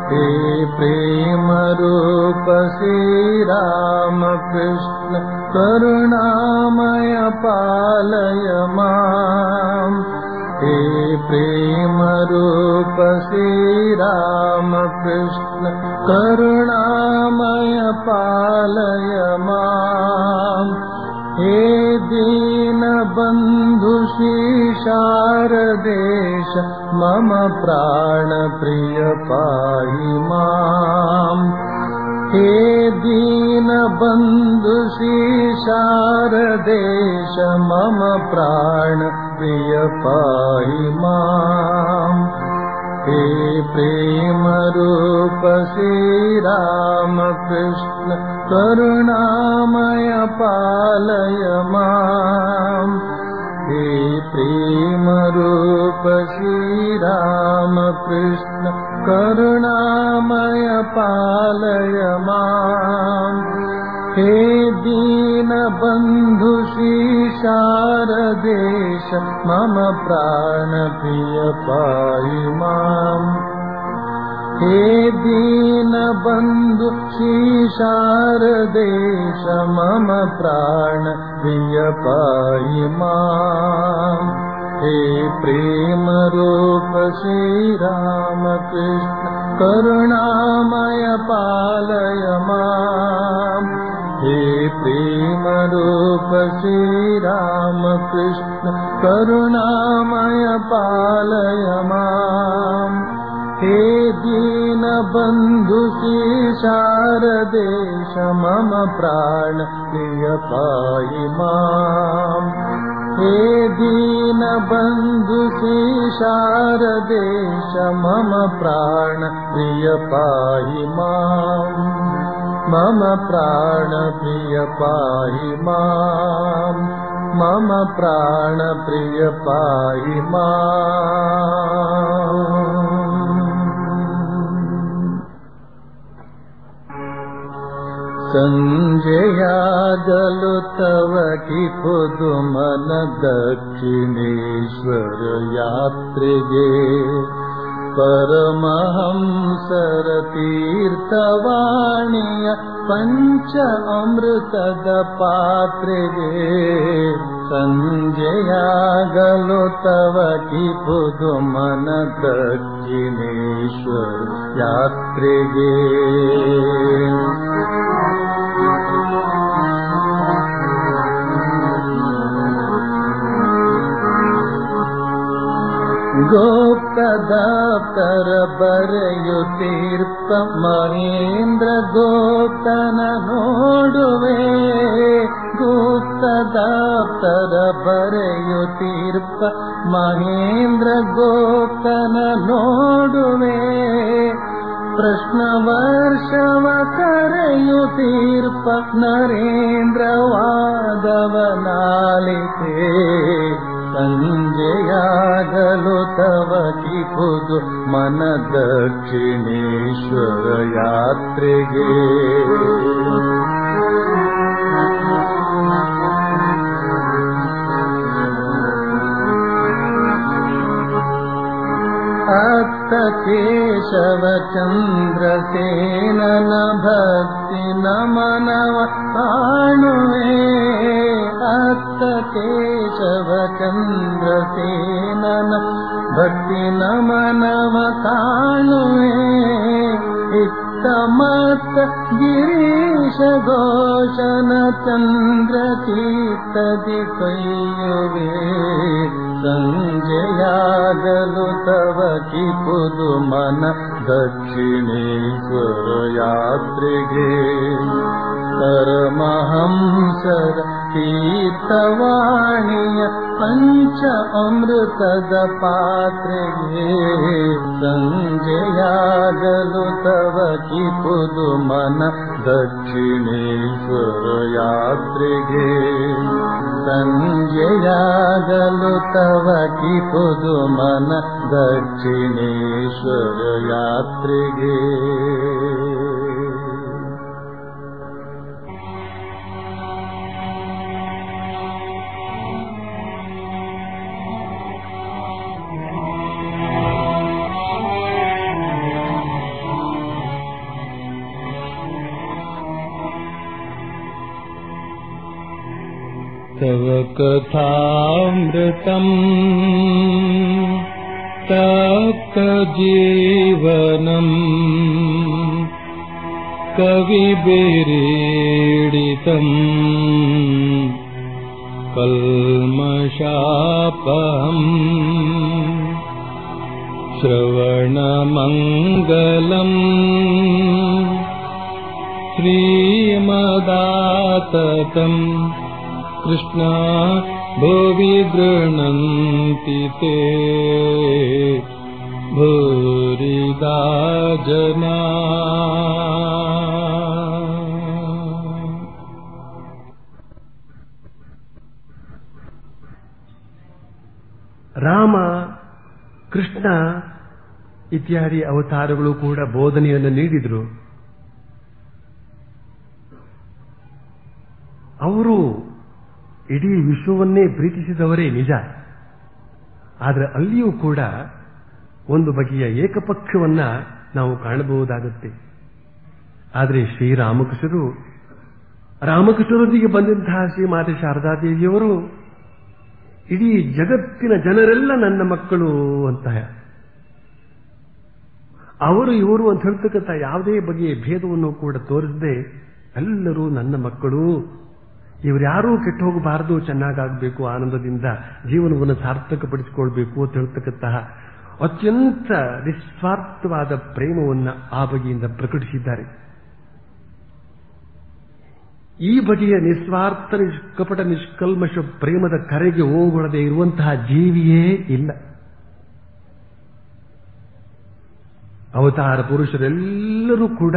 हे प्रेम रूप श्रीरामकृष्ण करुणामय पालय माम् हे प्रेम रूप श्रीरामकृष्ण करुणामय पालय माम् हे दीनबन्धु शारदेश मम प्राणप्रिय पाहि माम् हे दीनबन्धु शारदेश मम प्राणप्रिय पाहि माम् हे प्रेमरूप श्रीरामकृष्ण करुणामय पालय माम् हे प्रेमरूप श्रीरामकृष्ण करुणामय पालय माम् हे दीनबन्धु शारदेश मम प्राणप्रिय पाहि माम् हे दीनबन्धु शारदेश मम प्राणप्रिय पाहि माम् हे प्रेमरूप श्रीरामकृष्ण करुणामय पालय माम् हे प्रेमरूप श्रीरामकृष्ण करुणामय पालय माम् हे दीनबन्धु शारदेश मम प्राण प्रिय पाहि माम् हे दीनबन्धु शारदेश मम प्राण प्रिय पाहि माम् मम प्राण प्रिय पाहि माम् मम प्राण प्रिय पाहि माम् ಸಂಜೆಯಾಗಲು ತವ ಕಿಪುದು ಮನ ದಕ್ಷಿಣೇಶ್ವರ ಯಾತ್ರೆಗೆ ಪರಮಹಂಸರ ತೀರ್ಥವಾಣಿಯ ಪಂಚ ಅಮೃತದ ಪಾತ್ರೆಗೆ ಸಂಜೆಯಾಗಲು ತವ ಕಿಪುದು ಮನ ದಕ್ಷಿಣೇಶ್ವರ ಯಾತ್ರೆಗೆ ಗೋಪ್ತದಾಪ್ತರ ಬರೆಯುತ್ತೀರ್ಪ ಮಹೇಂದ್ರ ಗೋಪ್ತನ ನೋಡುವೆ ಗುಪ್ತದಾಪ್ತರ ಬರೆಯುತ್ತೀರ್ಪ ಮಹೇಂದ್ರ ಗೋಪ್ತನ ನೋಡುವೆ ಪ್ರಶ್ನ ವರ್ಷವ ಕರೆಯುತ್ತೀರ್ಪ ನರೇಂದ್ರ ವಾದವನಾಲಿತೆ ಸಂಜೆಯಾಗಲು ತವ ಕಿಪುದು ಮನ ದಕ್ಷಿಣೇಶ್ವರ ಯಾತ್ರೆಗೆ ಅತ್ತ ಕೇಶವ ಚಂದ್ರಸೇನನ ಭಕ್ತಿ ನಮನವ ಕಾಣುವೆ ಅತ್ತ ಕೇಶವ ಚಂದ್ರಸೇನನ ಭಕ್ತಿ ನಮನವ ಕಾಣುವೆ ಇತ್ತ ಮತ್ತ ಗಿರೀಶ ಘೋಷನ ಚಂದ್ರ ಚೀತದಿ ಕೈಯುವೆ ಸಂಜೆಯಾಗಲು ತವ ಕಿಪುದು ಮನ ದಕ್ಷಿಣೇಶ್ವರ ಯಾತ್ರೆಗೆ ಪರಮಹಂಸರ ತೀರ್ಥವಾಣಿಯ ಪಂಚ ಅಮೃತದ ಪಾತ್ರೆಗೆ ಸಂಜೆಯಾಗಲು ತವ ಕಿಪುದು ಮನ ದಕ್ಷಿಣೇಶ್ವರ ಯಾತ್ರೆಗೆ ಸಂಜೆಯಾಗಲು ತವ ಕಿಪುದು ಮನ ದಕ್ಷಿಣೇಶ್ವರ ಯಾತ್ರೆಗೆ तव कथामृतम् तप्तजीवनम् कविभिरीडितम् कल्मषापहम् श्रवणमङ्गलम् श्रीमदाततम् कृष्णा भुवि गृह्णन्ति ते भूरिदा जना ರಾಮ ಕೃಷ್ಣ ಇತ್ಯಾದಿ ಅವತಾರಗಳು ಕೂಡ ಬೋಧನೆಯನ್ನು ನೀಡಿದರು ಅವರು ಇಡೀ ವಿಶ್ವವನ್ನೇ ಪ್ರೀತಿಸಿದವರೇ ನಿಜ ಆದರೆ ಅಲ್ಲಿಯೂ ಕೂಡ ಒಂದು ಬಗೆಯ ಏಕಪಕ್ಷವನ್ನ ನಾವು ಕಾಣಬಹುದಾಗುತ್ತೆ ಆದರೆ ಶ್ರೀರಾಮಕೃಷ್ಣರು ರಾಮಕೃಷ್ಣರೊಂದಿಗೆ ಬಂದಂತಹ ಶ್ರೀಮಾತೆ ಶಾರದಾದೇವಿಯವರು ಇಡೀ ಜಗತ್ತಿನ ಜನರೆಲ್ಲ ನನ್ನ ಮಕ್ಕಳು ಅಂತ ಅವರು ಇವರು ಅಂತ ಹೇಳ್ತಕ್ಕಂಥ ಯಾವುದೇ ಬಗೆಯ ಭೇದವನ್ನು ಕೂಡ ತೋರಿಸದೆ ಎಲ್ಲರೂ ನನ್ನ ಮಕ್ಕಳು ಇವರ್ಯಾರೂ ಕೆಟ್ಟು ಹೋಗಬಾರದು ಚೆನ್ನಾಗಾಗಬೇಕು ಆನಂದದಿಂದ ಜೀವನವನ್ನು ಸಾರ್ಥಕಪಡಿಸಿಕೊಳ್ಬೇಕು ಅಂತ ಹೇಳ್ತಕ್ಕಂತಹ ಅತ್ಯಂತ ನಿಸ್ವಾರ್ಥವಾದ ಪ್ರೇಮವನ್ನು ಆ ಬಗೆಯಿಂದ ಪ್ರಕಟಿಸಿದ್ದಾರೆ ಈ ಬಗೆಯ ನಿಸ್ವಾರ್ಥ ನಿಷ್ಕಪಟ ನಿಷ್ಕಲ್ಮಶ ಪ್ರೇಮದ ಕರೆಗೆ ಹೋಗೊಳ್ಳದೆ ಇರುವಂತಹ ಜೀವಿಯೇ ಇಲ್ಲ ಅವತಾರ ಪುರುಷರೆಲ್ಲರೂ ಕೂಡ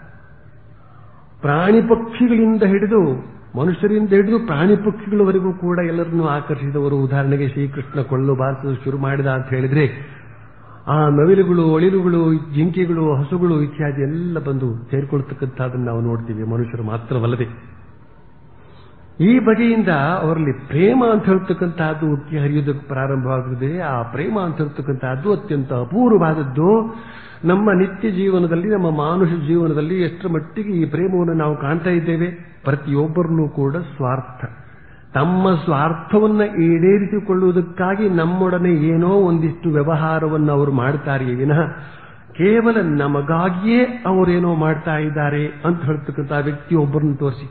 ಪ್ರಾಣಿ ಪಕ್ಷಿಗಳಿಂದ ಹಿಡಿದು ಮನುಷ್ಯರಿಂದ ಹಿಡಿದು ಪ್ರಾಣಿ ಪಕ್ಷಿಗಳವರೆಗೂ ಕೂಡ ಎಲ್ಲರನ್ನೂ ಆಕರ್ಷಿಸಿದವರು ಉದಾಹರಣೆಗೆ ಶ್ರೀಕೃಷ್ಣ ಕೊಳ್ಳು ಬಾರಿಸಲು ಶುರು ಮಾಡಿದ ಅಂತ ಹೇಳಿದ್ರೆ ಆ ನವಿಲುಗಳು ಒಳಿಲುಗಳು ಜಿಂಕೆಗಳು ಹಸುಗಳು ಇತ್ಯಾದಿ ಎಲ್ಲ ಬಂದು ಸೇರಿಕೊಳ್ತಕ್ಕಂಥದ್ದನ್ನು ನಾವು ನೋಡ್ತೀವಿ ಮನುಷ್ಯರು ಮಾತ್ರವಲ್ಲದೆ ಈ ಬಗೆಯಿಂದ ಅವರಲ್ಲಿ ಪ್ರೇಮ ಅಂತ ಹೇಳ್ತಕ್ಕಂತಹದ್ದು ಉಕ್ಕಿ ಹರಿಯೋದಕ್ಕೆ ಪ್ರಾರಂಭವಾಗುತ್ತದೆ ಆ ಪ್ರೇಮ ಅಂತ ಹೇಳ್ತಕ್ಕಂತಹದ್ದು ಅತ್ಯಂತ ಅಪೂರ್ವವಾದದ್ದು ನಮ್ಮ ನಿತ್ಯ ಜೀವನದಲ್ಲಿ ನಮ್ಮ ಮಾನುಷ ಜೀವನದಲ್ಲಿ ಎಷ್ಟರ ಮಟ್ಟಿಗೆ ಈ ಪ್ರೇಮವನ್ನು ನಾವು ಕಾಣ್ತಾ ಇದ್ದೇವೆ ಪ್ರತಿಯೊಬ್ಬರನ್ನೂ ಕೂಡ ಸ್ವಾರ್ಥ ತಮ್ಮ ಸ್ವಾರ್ಥವನ್ನ ಈಡೇರಿಸಿಕೊಳ್ಳುವುದಕ್ಕಾಗಿ ನಮ್ಮೊಡನೆ ಏನೋ ಒಂದಿಷ್ಟು ವ್ಯವಹಾರವನ್ನು ಅವರು ಮಾಡ್ತಾರೆಯೇ ವಿನಃ ಕೇವಲ ನಮಗಾಗಿಯೇ ಅವರೇನೋ ಮಾಡ್ತಾ ಇದ್ದಾರೆ ಅಂತ ಹೇಳ್ತಕ್ಕಂಥ ವ್ಯಕ್ತಿಯೊಬ್ಬರನ್ನು ತೋರಿಸಿ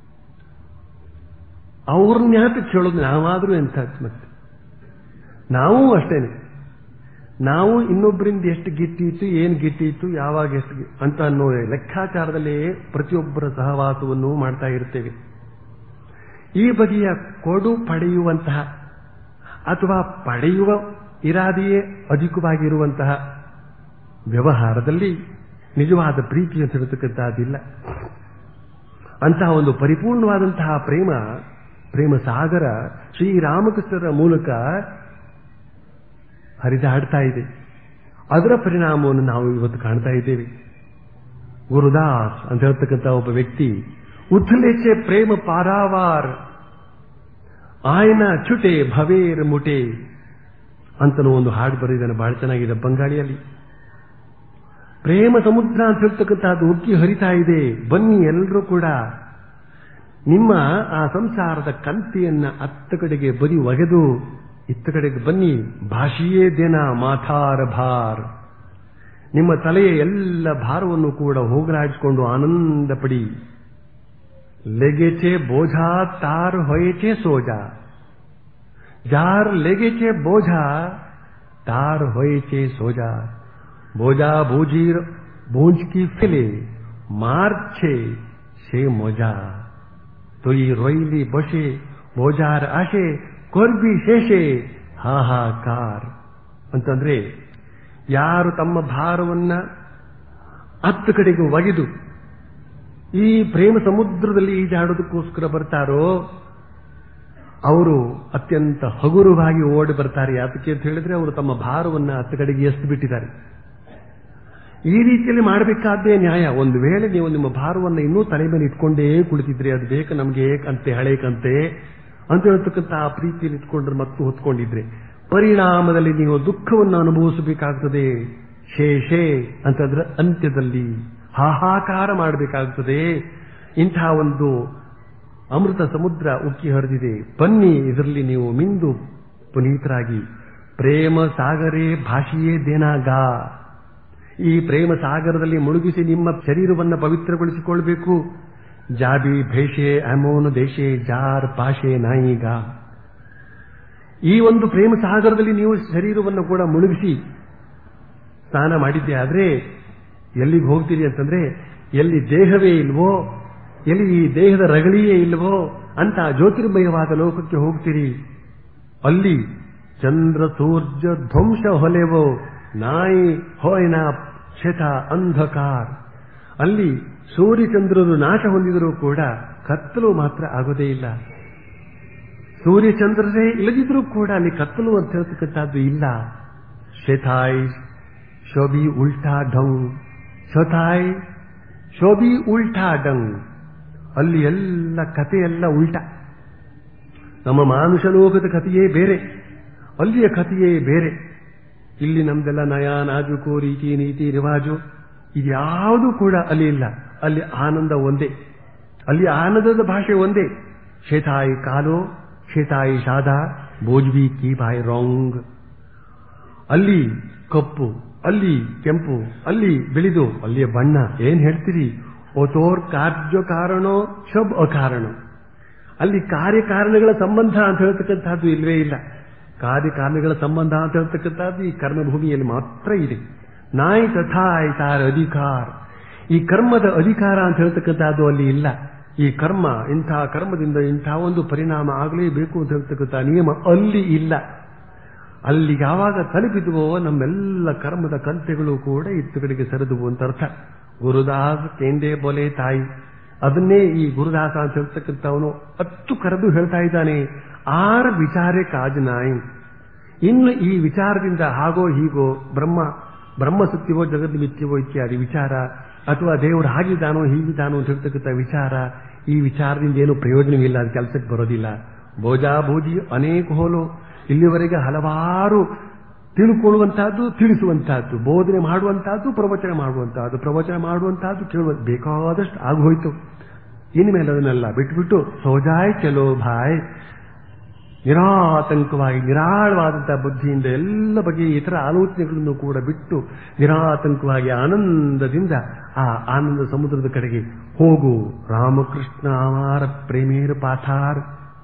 ಅವ್ರನ್ನ ಯಾಕೆ ಕೇಳೋದು ನಾವಾದರೂ ಎಂತ ಮತ್ತೆ ನಾವು ಅಷ್ಟೇನೆ ನಾವು ಇನ್ನೊಬ್ಬರಿಂದ ಎಷ್ಟು ಗಿಟ್ಟಿತ್ತು ಏನು ಗಿಟ್ಟಿತ್ತು ಯಾವಾಗ ಎಷ್ಟು ಗಿ- ಅಂತ ಅನ್ನೋ ಲೆಕ್ಕಾಚಾರದಲ್ಲೇ ಪ್ರತಿಯೊಬ್ಬರ ಸಹವಾಸವನ್ನು ಮಾಡ್ತಾ ಇರ್ತೇವೆ ಈ ಬಗೆಯ ಕೊಡು ಪಡೆಯುವಂತಹ ಅಥವಾ ಪಡೆಯುವ ಇರಾದೆಯೇ ಅಧಿಕವಾಗಿರುವಂತಹ ವ್ಯವಹಾರದಲ್ಲಿ ನಿಜವಾದ ಪ್ರೀತಿ ಅಂತ ಹೇಳ್ತಕ್ಕಂತಹದ್ದಿಲ್ಲ ಅಂತಹ ಒಂದು ಪರಿಪೂರ್ಣವಾದಂತಹ ಪ್ರೇಮ ಪ್ರೇಮ ಸಾಗರ ಶ್ರೀರಾಮಕೃಷ್ಣರ ಮೂಲಕ ಹರಿದಾಡ್ತಾ ಇದೆ ಅದರ ಪರಿಣಾಮವನ್ನು ನಾವು ಇವತ್ತು ಕಾಣ್ತಾ ಇದ್ದೇವೆ ಗುರುದಾಸ್ ಅಂತ ಹೇಳ್ತಕ್ಕಂಥ ಒಬ್ಬ ವ್ಯಕ್ತಿ ಉಥಲೇಚೆ ಪ್ರೇಮ ಪಾರಾವಾರ್ ಆಯನ ಚುಟೆ ಭವೇರ್ ಮುಟೆ ಅಂತನೂ ಒಂದು ಹಾಡು ಬರೆದಿದ್ದಾನೆ ಬಹಳ ಚೆನ್ನಾಗಿದೆ ಬಂಗಾಳಿಯಲ್ಲಿ ಪ್ರೇಮ ಸಮುದ್ರ ಅಂತ ಹೇಳ್ತಕ್ಕಂಥದ್ದು ಉಕ್ಕಿ ಹರಿತಾ ಇದೆ ಬನ್ನಿ ಎಲ್ಲರೂ ಕೂಡ ನಿಮ್ಮ ಆ ಸಂಸಾರದ ಕಂತಿಯನ್ನ ಅತ್ತ ಕಡೆಗೆ ಬದಿ ಒಗೆದು ಇತ್ತ ಕಡೆಗೆ ಬನ್ನಿ ಭಾಷೆಯೇ ದಿನ ಮಾಥಾರ ಭಾರ್ ನಿಮ್ಮ ತಲೆಯ ಎಲ್ಲ ಭಾರವನ್ನು ಕೂಡ ಹೋಗಲಾಡಿಸಿಕೊಂಡು ಆನಂದ ಪಡಿ ಲೆಗೆಚೆ ಬೋঝা ತಾರ್ ಹೊಯಚೆ ಸೋಜಾ যার লেগেছে বোঝা তার হয়েছে সোজা বোঝা বুঝির বুঝকি ফেলে মারছে সে মজা তুই রইলি বসে বোঝার আসে করবಿ ಶೇಷೆ ಹಾಹಾಕಾರ ಅಂತಂದ್ರೆ ಯಾರು ತಮ್ಮ ಭಾರವನ್ನ ಹತ್ತು ಕಡೆಗೆ ಒಗೆದು ಈ ಪ್ರೇಮ ಸಮುದ್ರದಲ್ಲಿ ಈಜಾಡೋದಕ್ಕೋಸ್ಕರ ಬರ್ತಾರೋ ಅವರು ಅತ್ಯಂತ ಹಗುರವಾಗಿ ಓಡಿ ಬರ್ತಾರೆ ಯಾತಕ್ಕೆ ಅಂತ ಹೇಳಿದ್ರೆ ಅವರು ತಮ್ಮ ಭಾರವನ್ನ ಹತ್ತು ಕಡೆಗೆ ಎಸ್ದು ಬಿಟ್ಟಿದ್ದಾರೆ ಈ ರೀತಿಯಲ್ಲಿ ಮಾಡಬೇಕಾದ್ದೇ ನ್ಯಾಯ ಒಂದು ವೇಳೆ ನೀವು ನಿಮ್ಮ ಭಾರವನ್ನು ಇನ್ನೂ ತಲೆ ಮೇಲೆ ಇಟ್ಕೊಂಡೇ ಕುಳಿತಿದ್ರಿ ಅದು ಬೇಕು ನಮಗೆ ಕಂತೆ ಹಳೆ ಕಂತೆ ಅಂತ ಹೇಳ್ತಕ್ಕಂಥ ಆ ಪ್ರೀತಿಯಲ್ಲಿ ಇಟ್ಕೊಂಡ್ರೆ ಮತ್ತು ಹೊತ್ಕೊಂಡಿದ್ರೆ ಪರಿಣಾಮದಲ್ಲಿ ನೀವು ದುಃಖವನ್ನು ಅನುಭವಿಸಬೇಕಾಗ್ತದೆ ಶೇಷೆ ಅಂತಂದ್ರೆ ಅಂತ್ಯದಲ್ಲಿ ಹಾಹಾಕಾರ ಮಾಡಬೇಕಾಗ್ತದೆ ಇಂತಹ ಒಂದು ಅಮೃತ ಸಮುದ್ರ ಉಕ್ಕಿ ಹರಿದಿದೆ ಬನ್ನಿ ಇದರಲ್ಲಿ ನೀವು ಮಿಂದು ಪುನೀತರಾಗಿ ಪ್ರೇಮ ಸಾಗರೇ ಭಾಷೆಯೇ ದೇನಾಗ ಈ ಪ್ರೇಮ ಸಾಗರದಲ್ಲಿ ಮುಳುಗಿಸಿ ನಿಮ್ಮ ಶರೀರವನ್ನು ಪವಿತ್ರಗೊಳಿಸಿಕೊಳ್ಬೇಕು ಜಾಬಿ ಭೇಷೆ ಅಮೋನ್ ದೇಶೆ ಜಾರ್ ಪಾಶೆ ನಾಯಿಗ ಈ ಒಂದು ಪ್ರೇಮ ಸಾಗರದಲ್ಲಿ ನೀವು ಶರೀರವನ್ನು ಕೂಡ ಮುಳುಗಿಸಿ ಸ್ನಾನ ಮಾಡಿದ್ದೆ ಆದ್ರೆ ಎಲ್ಲಿಗೆ ಹೋಗ್ತೀರಿ ಅಂತಂದ್ರೆ ಎಲ್ಲಿ ದೇಹವೇ ಇಲ್ವೋ ಎಲ್ಲಿ ಈ ದೇಹದ ರಗಳಿಯೇ ಇಲ್ವೋ ಅಂತ ಜ್ಯೋತಿರ್ಮಯವಾದ ಲೋಕಕ್ಕೆ ಹೋಗ್ತೀರಿ ಅಲ್ಲಿ ಚಂದ್ರ ಸೂರ್ಯ ಧ್ವಂಸ ಹೊಲೆವೋ ನಾಯಿ ಹೋಯ್ನ ಶತ ಅಂಧಕಾರ ಅಲ್ಲಿ ಸೂರ್ಯಚಂದ್ರರು ನಾಶ ಹೊಂದಿದರೂ ಕೂಡ ಕತ್ತಲು ಮಾತ್ರ ಆಗೋದೇ ಇಲ್ಲ ಸೂರ್ಯಚಂದ್ರರೇ ಇಲ್ಲದಿದ್ರೂ ಕೂಡ ಅಲ್ಲಿ ಕತ್ತಲು ಅಂತ ಹೇಳ್ತಕ್ಕಂಥದ್ದು ಇಲ್ಲ ಶೆಥಾಯ್ ಶೋಭಿ ಉಲ್ಟಾ ಢಂಗ್ ಶತಾಯ್ ಶೋಭಿ ಉಲ್ಟಾ ಡಂಗ್ ಅಲ್ಲಿ ಎಲ್ಲ ಕಥೆಯೆಲ್ಲ ಉಲ್ಟಾ ನಮ್ಮ ಮಾನುಷ ಲೋಕದ ಕಥೆಯೇ ಬೇರೆ ಅಲ್ಲಿಯ ಕಥೆಯೇ ಬೇರೆ ಇಲ್ಲಿ ನಮ್ದೆಲ್ಲ ನಯ ನಾಜುಕು ರೀತಿ ನೀತಿ ರಿವಾಜು ಇದ್ಯಾವುದೂ ಕೂಡ ಅಲ್ಲಿ ಇಲ್ಲ ಅಲ್ಲಿ ಆನಂದ ಒಂದೇ ಅಲ್ಲಿ ಆನಂದದ ಭಾಷೆ ಒಂದೇ ಶೇತಾಯಿ ಕಾಲೋ ಶೇತಾಯಿ ಶಾದಾ ಬೋಜ್ಬಿ ಕಿ ಬಾಯ್ ರಾಂಗ್ ಅಲ್ಲಿ ಕಪ್ಪು ಅಲ್ಲಿ ಕೆಂಪು ಅಲ್ಲಿ ಬಿಳಿದು ಅಲ್ಲಿಯ ಬಣ್ಣ ಏನ್ ಹೇಳ್ತೀರಿ ಓತೋರ್ ಕಾರ್ಯ ಕಾರಣೋ ಶಬ್ ಅಕಾರಣ ಅಲ್ಲಿ ಕಾರ್ಯಕಾರಣಗಳ ಸಂಬಂಧ ಅಂತ ಹೇಳ್ತಕ್ಕಂಥದ್ದು ಇಲ್ವೇ ಇಲ್ಲ ಕಾರ್ಯಕಾರಣಗಳ ಸಂಬಂಧ ಅಂತ ಹೇಳ್ತಕ್ಕಂಥದ್ದು ಈ ಕರ್ಮಭೂಮಿಯಲ್ಲಿ ಮಾತ್ರ ಇದೆ ನಾಯಿ ತಥಾಯ್ ತಾರ ಅಧಿಕಾರ ಈ ಕರ್ಮದ ಅಧಿಕಾರ ಅಂತ ಹೇಳ್ತಕ್ಕಂಥದ್ದು ಅಲ್ಲಿ ಇಲ್ಲ ಈ ಕರ್ಮ ಇಂಥ ಕರ್ಮದಿಂದ ಇಂಥ ಒಂದು ಪರಿಣಾಮ ಆಗಲೇಬೇಕು ಅಂತ ಹೇಳ್ತಕ್ಕಂಥ ನಿಯಮ ಅಲ್ಲಿ ಇಲ್ಲ ಅಲ್ಲಿ ಯಾವಾಗ ತಲುಪಿದುವೋ ನಮ್ಮೆಲ್ಲ ಕರ್ಮದ ಕಂತೆಗಳು ಕೂಡ ಇತ್ತು ಕಡೆಗೆ ಸರಿದುವು ಅಂತ ಅರ್ಥ ಗುರುದಾಸ್ ಕೇಂದೇ ಬೋಲೆ ತಾಯಿ ಅದನ್ನೇ ಈ ಗುರುದಾಸ ಅಂತ ಹೇಳ್ತಕ್ಕಂಥವನು ಹತ್ತು ಕರೆದು ಹೇಳ್ತಾ ಇದ್ದಾನೆ ಆರ ವಿಚಾರೇ ಕಾಜ್ ನಾಯಿ ಇನ್ನು ಈ ವಿಚಾರದಿಂದ ಹಾಗೋ ಹೀಗೋ ಬ್ರಹ್ಮ ಬ್ರಹ್ಮ ಸತ್ಯವೋ ಜಗದ್ ಮಿಥ್ಯವೋ ಇತ್ಯಾದಿ ವಿಚಾರ ಅಥವಾ ದೇವರು ಹಾಗಿದ್ದಾನೋ ಹೀಗಿದ್ದಾನೋ ಅಂತ ಹೇಳ್ತಕ್ಕಂಥ ವಿಚಾರ ಈ ವಿಚಾರದಿಂದ ಏನು ಪ್ರಯೋಜನವಿಲ್ಲ ಅದು ಕೆಲಸಕ್ಕೆ ಬರೋದಿಲ್ಲ ಭೋಜಾ ಭೋಜಿ ಅನೇಕ ಹೋಲು ಇಲ್ಲಿವರೆಗೆ ಹಲವಾರು ತಿಳ್ಕೊಳ್ಳುವಂತಹದ್ದು ತಿಳಿಸುವಂತಹದ್ದು ಬೋಧನೆ ಮಾಡುವಂತಹದ್ದು ಪ್ರವಚನ ಮಾಡುವಂತಹದ್ದು ಪ್ರವಚನ ಮಾಡುವಂತಹದ್ದು ಕೇಳುವ ಬೇಕಾದಷ್ಟು ಆಗೋಯ್ತು ಇನ್ಮೇಲೆ ಅದನ್ನೆಲ್ಲ ಬಿಟ್ಬಿಟ್ಟು ಸೋಜಾಯ್ ಚಲೋ ಭಾಯ್ ನಿರಾತಂಕವಾಗಿ ನಿರಾಳವಾದಂತಹ ಬುದ್ಧಿಯಿಂದ ಎಲ್ಲ ಬಗೆಯ ಇತರ ಆಲೋಚನೆಗಳನ್ನು ಕೂಡ ಬಿಟ್ಟು ನಿರಾತಂಕವಾಗಿ ಆನಂದದಿಂದ ಆ ಆನಂದ ಸಮುದ್ರದ ಕಡೆಗೆ ಹೋಗು ರಾಮಕೃಷ್ಣ ಅಮಾರ ಪ್ರೇಮೇರ ಪಾಥಾರ್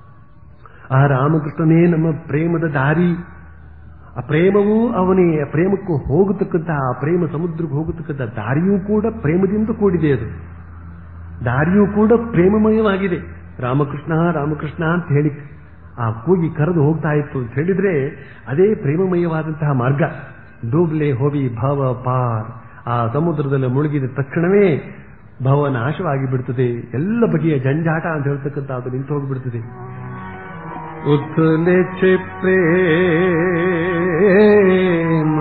ಆ ರಾಮಕೃಷ್ಣನೇ ನಮ್ಮ ಪ್ರೇಮದ ದಾರಿ ಆ ಪ್ರೇಮವೂ ಅವನೇ ಆ ಪ್ರೇಮಕ್ಕೂ ಹೋಗತಕ್ಕಂಥ ಆ ಪ್ರೇಮ ಸಮುದ್ರಕ್ಕೆ ಹೋಗತಕ್ಕಂಥ ದಾರಿಯೂ ಕೂಡ ಪ್ರೇಮದಿಂದ ಕೂಡಿದೆ ಅದು ದಾರಿಯೂ ಕೂಡ ಪ್ರೇಮಮಯವಾಗಿದೆ ರಾಮಕೃಷ್ಣ ರಾಮಕೃಷ್ಣ ಅಂತ ಹೇಳಿ ಆ ಕೂಗಿ ಕರೆದು ಹೋಗ್ತಾ ಇತ್ತು ಅಂತ ಹೇಳಿದ್ರೆ ಅದೇ ಪ್ರೇಮಮಯವಾದಂತಹ ಮಾರ್ಗ ಡೂಬ್ಲೆ ಹೋವಿ ಭವ ಪಾರ್ ಆ ಸಮುದ್ರದಲ್ಲಿ ಮುಳುಗಿದ ತಕ್ಷಣವೇ ಭವ ನಾಶವಾಗಿ ಬಿಡ್ತದೆ ಎಲ್ಲ ಬಗೆಯ ಜಂಜಾಟ ಅಂತ ಹೇಳ್ತಕ್ಕಂಥ ಅದು ನಿಂತು ಹೋಗಿಬಿಡ್ತದೆ उथले छे प्रेम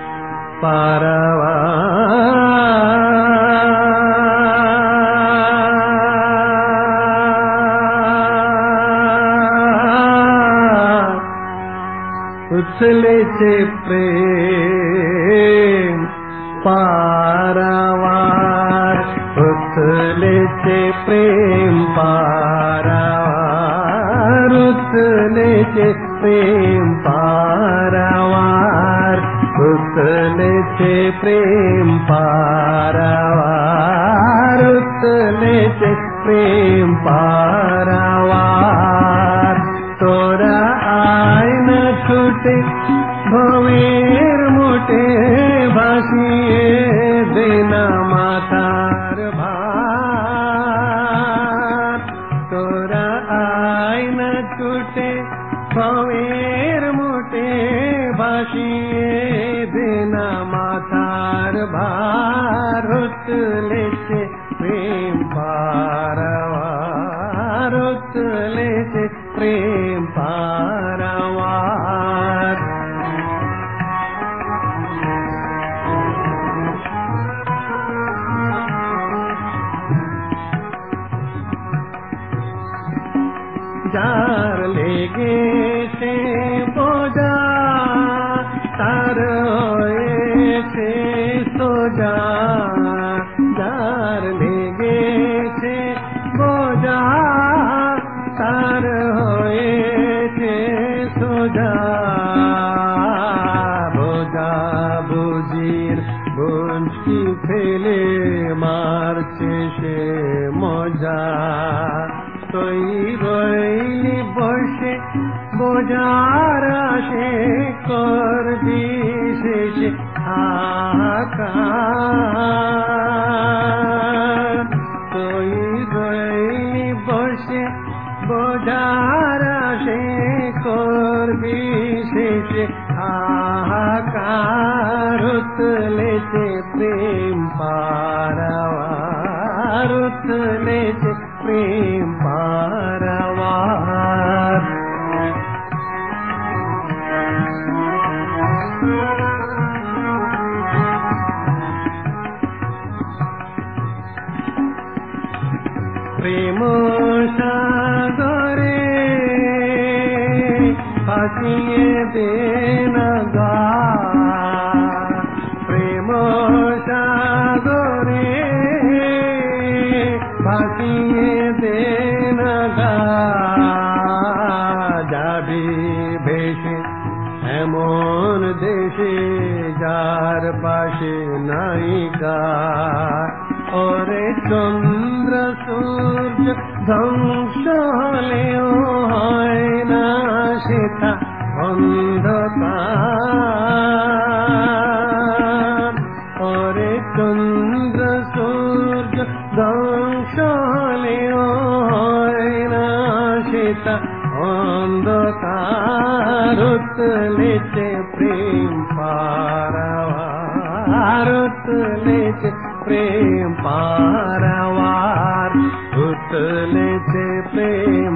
पारावार उथले छे प्रेम पारावार उथले छे प्रेम पारावार उथले छे प्रेम पारावार उथले छे प्रेम पारावार उथले छे प्रेम पारावार तोरा आय न छूटे भवेर मोटे भाषिए देना मातार भार तोरा आय न छूटे भवेर मोटे भाषिए देना मातार भार उतले से प्रेम पारवार उतले से प्रेम पारवार जार लेगे से बोजा तार होए से सोजा जार लेगे से बोजा মুচকি ফেলে মারছে সে মজা তুই রইলি বসে বোঝার আসে করবি শেষে হাহাকার তুই রইলি বসে বোঝার আসে করবি শেষে হাহাকার উতলেছে প্রেম পারাবার উতলেছে প্রেম পারাবার প্রেম সাগরে ফাঁসিয়ে দেন গা প্রেম সাগরে ফাঁসিয়ে দেন গা যাবি ভেসে এমন দেশে যার পাশে নায়িকা ওরে চন্দ্র সূর্য ধ্বংস হলেও হয় না সেটা অন্ধকার ওরে চন্দ্র সূর্য ধ্বংস হলেও হয় না সেটা অন্ধকার উতলেছে প্রেম পারাবার উতলেছে প্রেম পারাবার উতলেছে প্রেম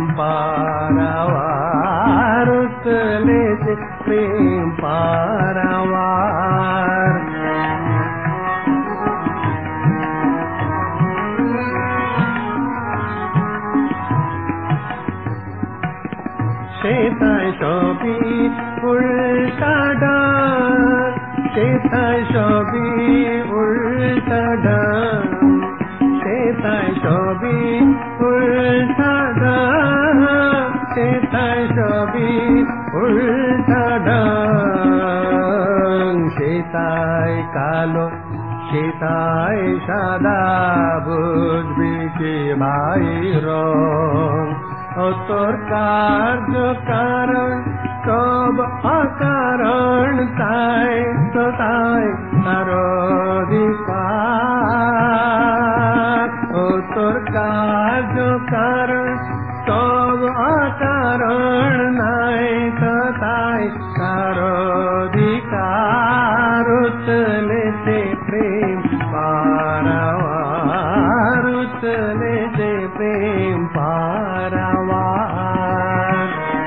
পারাবার উতলেছে প্রেম পারাবার সেতায় সবই উল্টা ডান সেতায় সবই উল্টা ডান সেতায় সবই উল্টা ডান সেতায় সবই উল্টা ডান সেতায় কালো সেতায় সাদা বুঝবি কি ভাই রং ও তোর কার্য কারণ সব অকারণ তাই তো তাই তার অধিকার ও তোর কার্য কারণ সব অকারণ নাই তো তাই তার অধিকার উতলেছে প্রেম পারাবার উতলেছে প্রেম পারাবার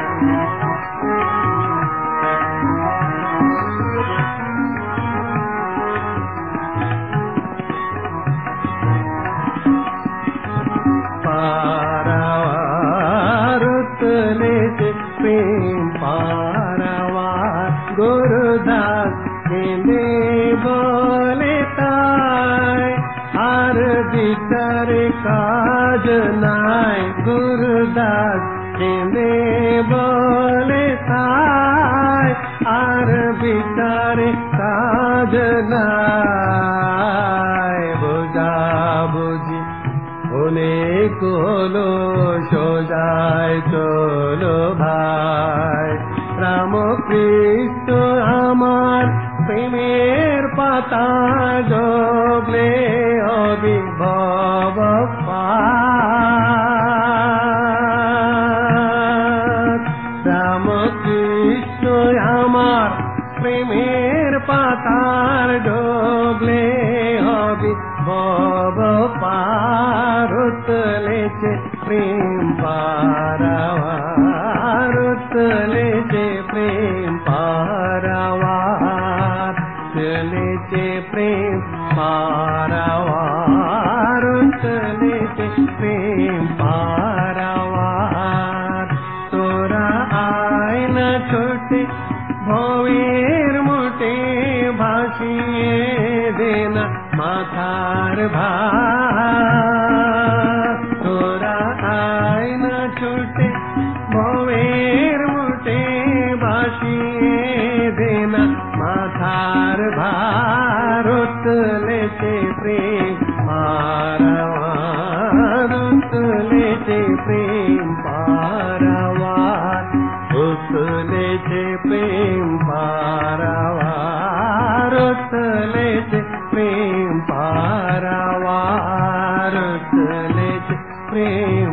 পারাবার উতলেছে প্রেম পারাবার গুরুদাস কেনে বলে তাই আর ভিতরে কাজ নাই গুরুদাস কেনে বলে তাই আর ভিতরে কাজ নাই বোঝা বুঝি অনেক হলো সোজায় চলো ভাই রামকৃষ্ণ আমার প্রেমের পাতা ডবলে অবিভব পার। রামকৃষ্ণ আমার প্রেমের পাতার ডবলে হবে ভব পার উতলেছে প্রেম পারাবার উতলেছে প্রেম পারাবার চলেছে প্রেম পারাবার উতলেছে প্রেম পারাবার তোরা আয়না ছোটে ভবের মোটে ভাসিয়ে দেনা মাথার ভার তোরা আয়না ছুটে ভবের মোটে ভাসিয়ে দেনা মাথার ভার উতলে उतले चे प्रेम पारवार उतले चे प्रेम पारवार उतले चे प्रेम पारवार उतले चे प्रेम पारवार उतले चे प्रेम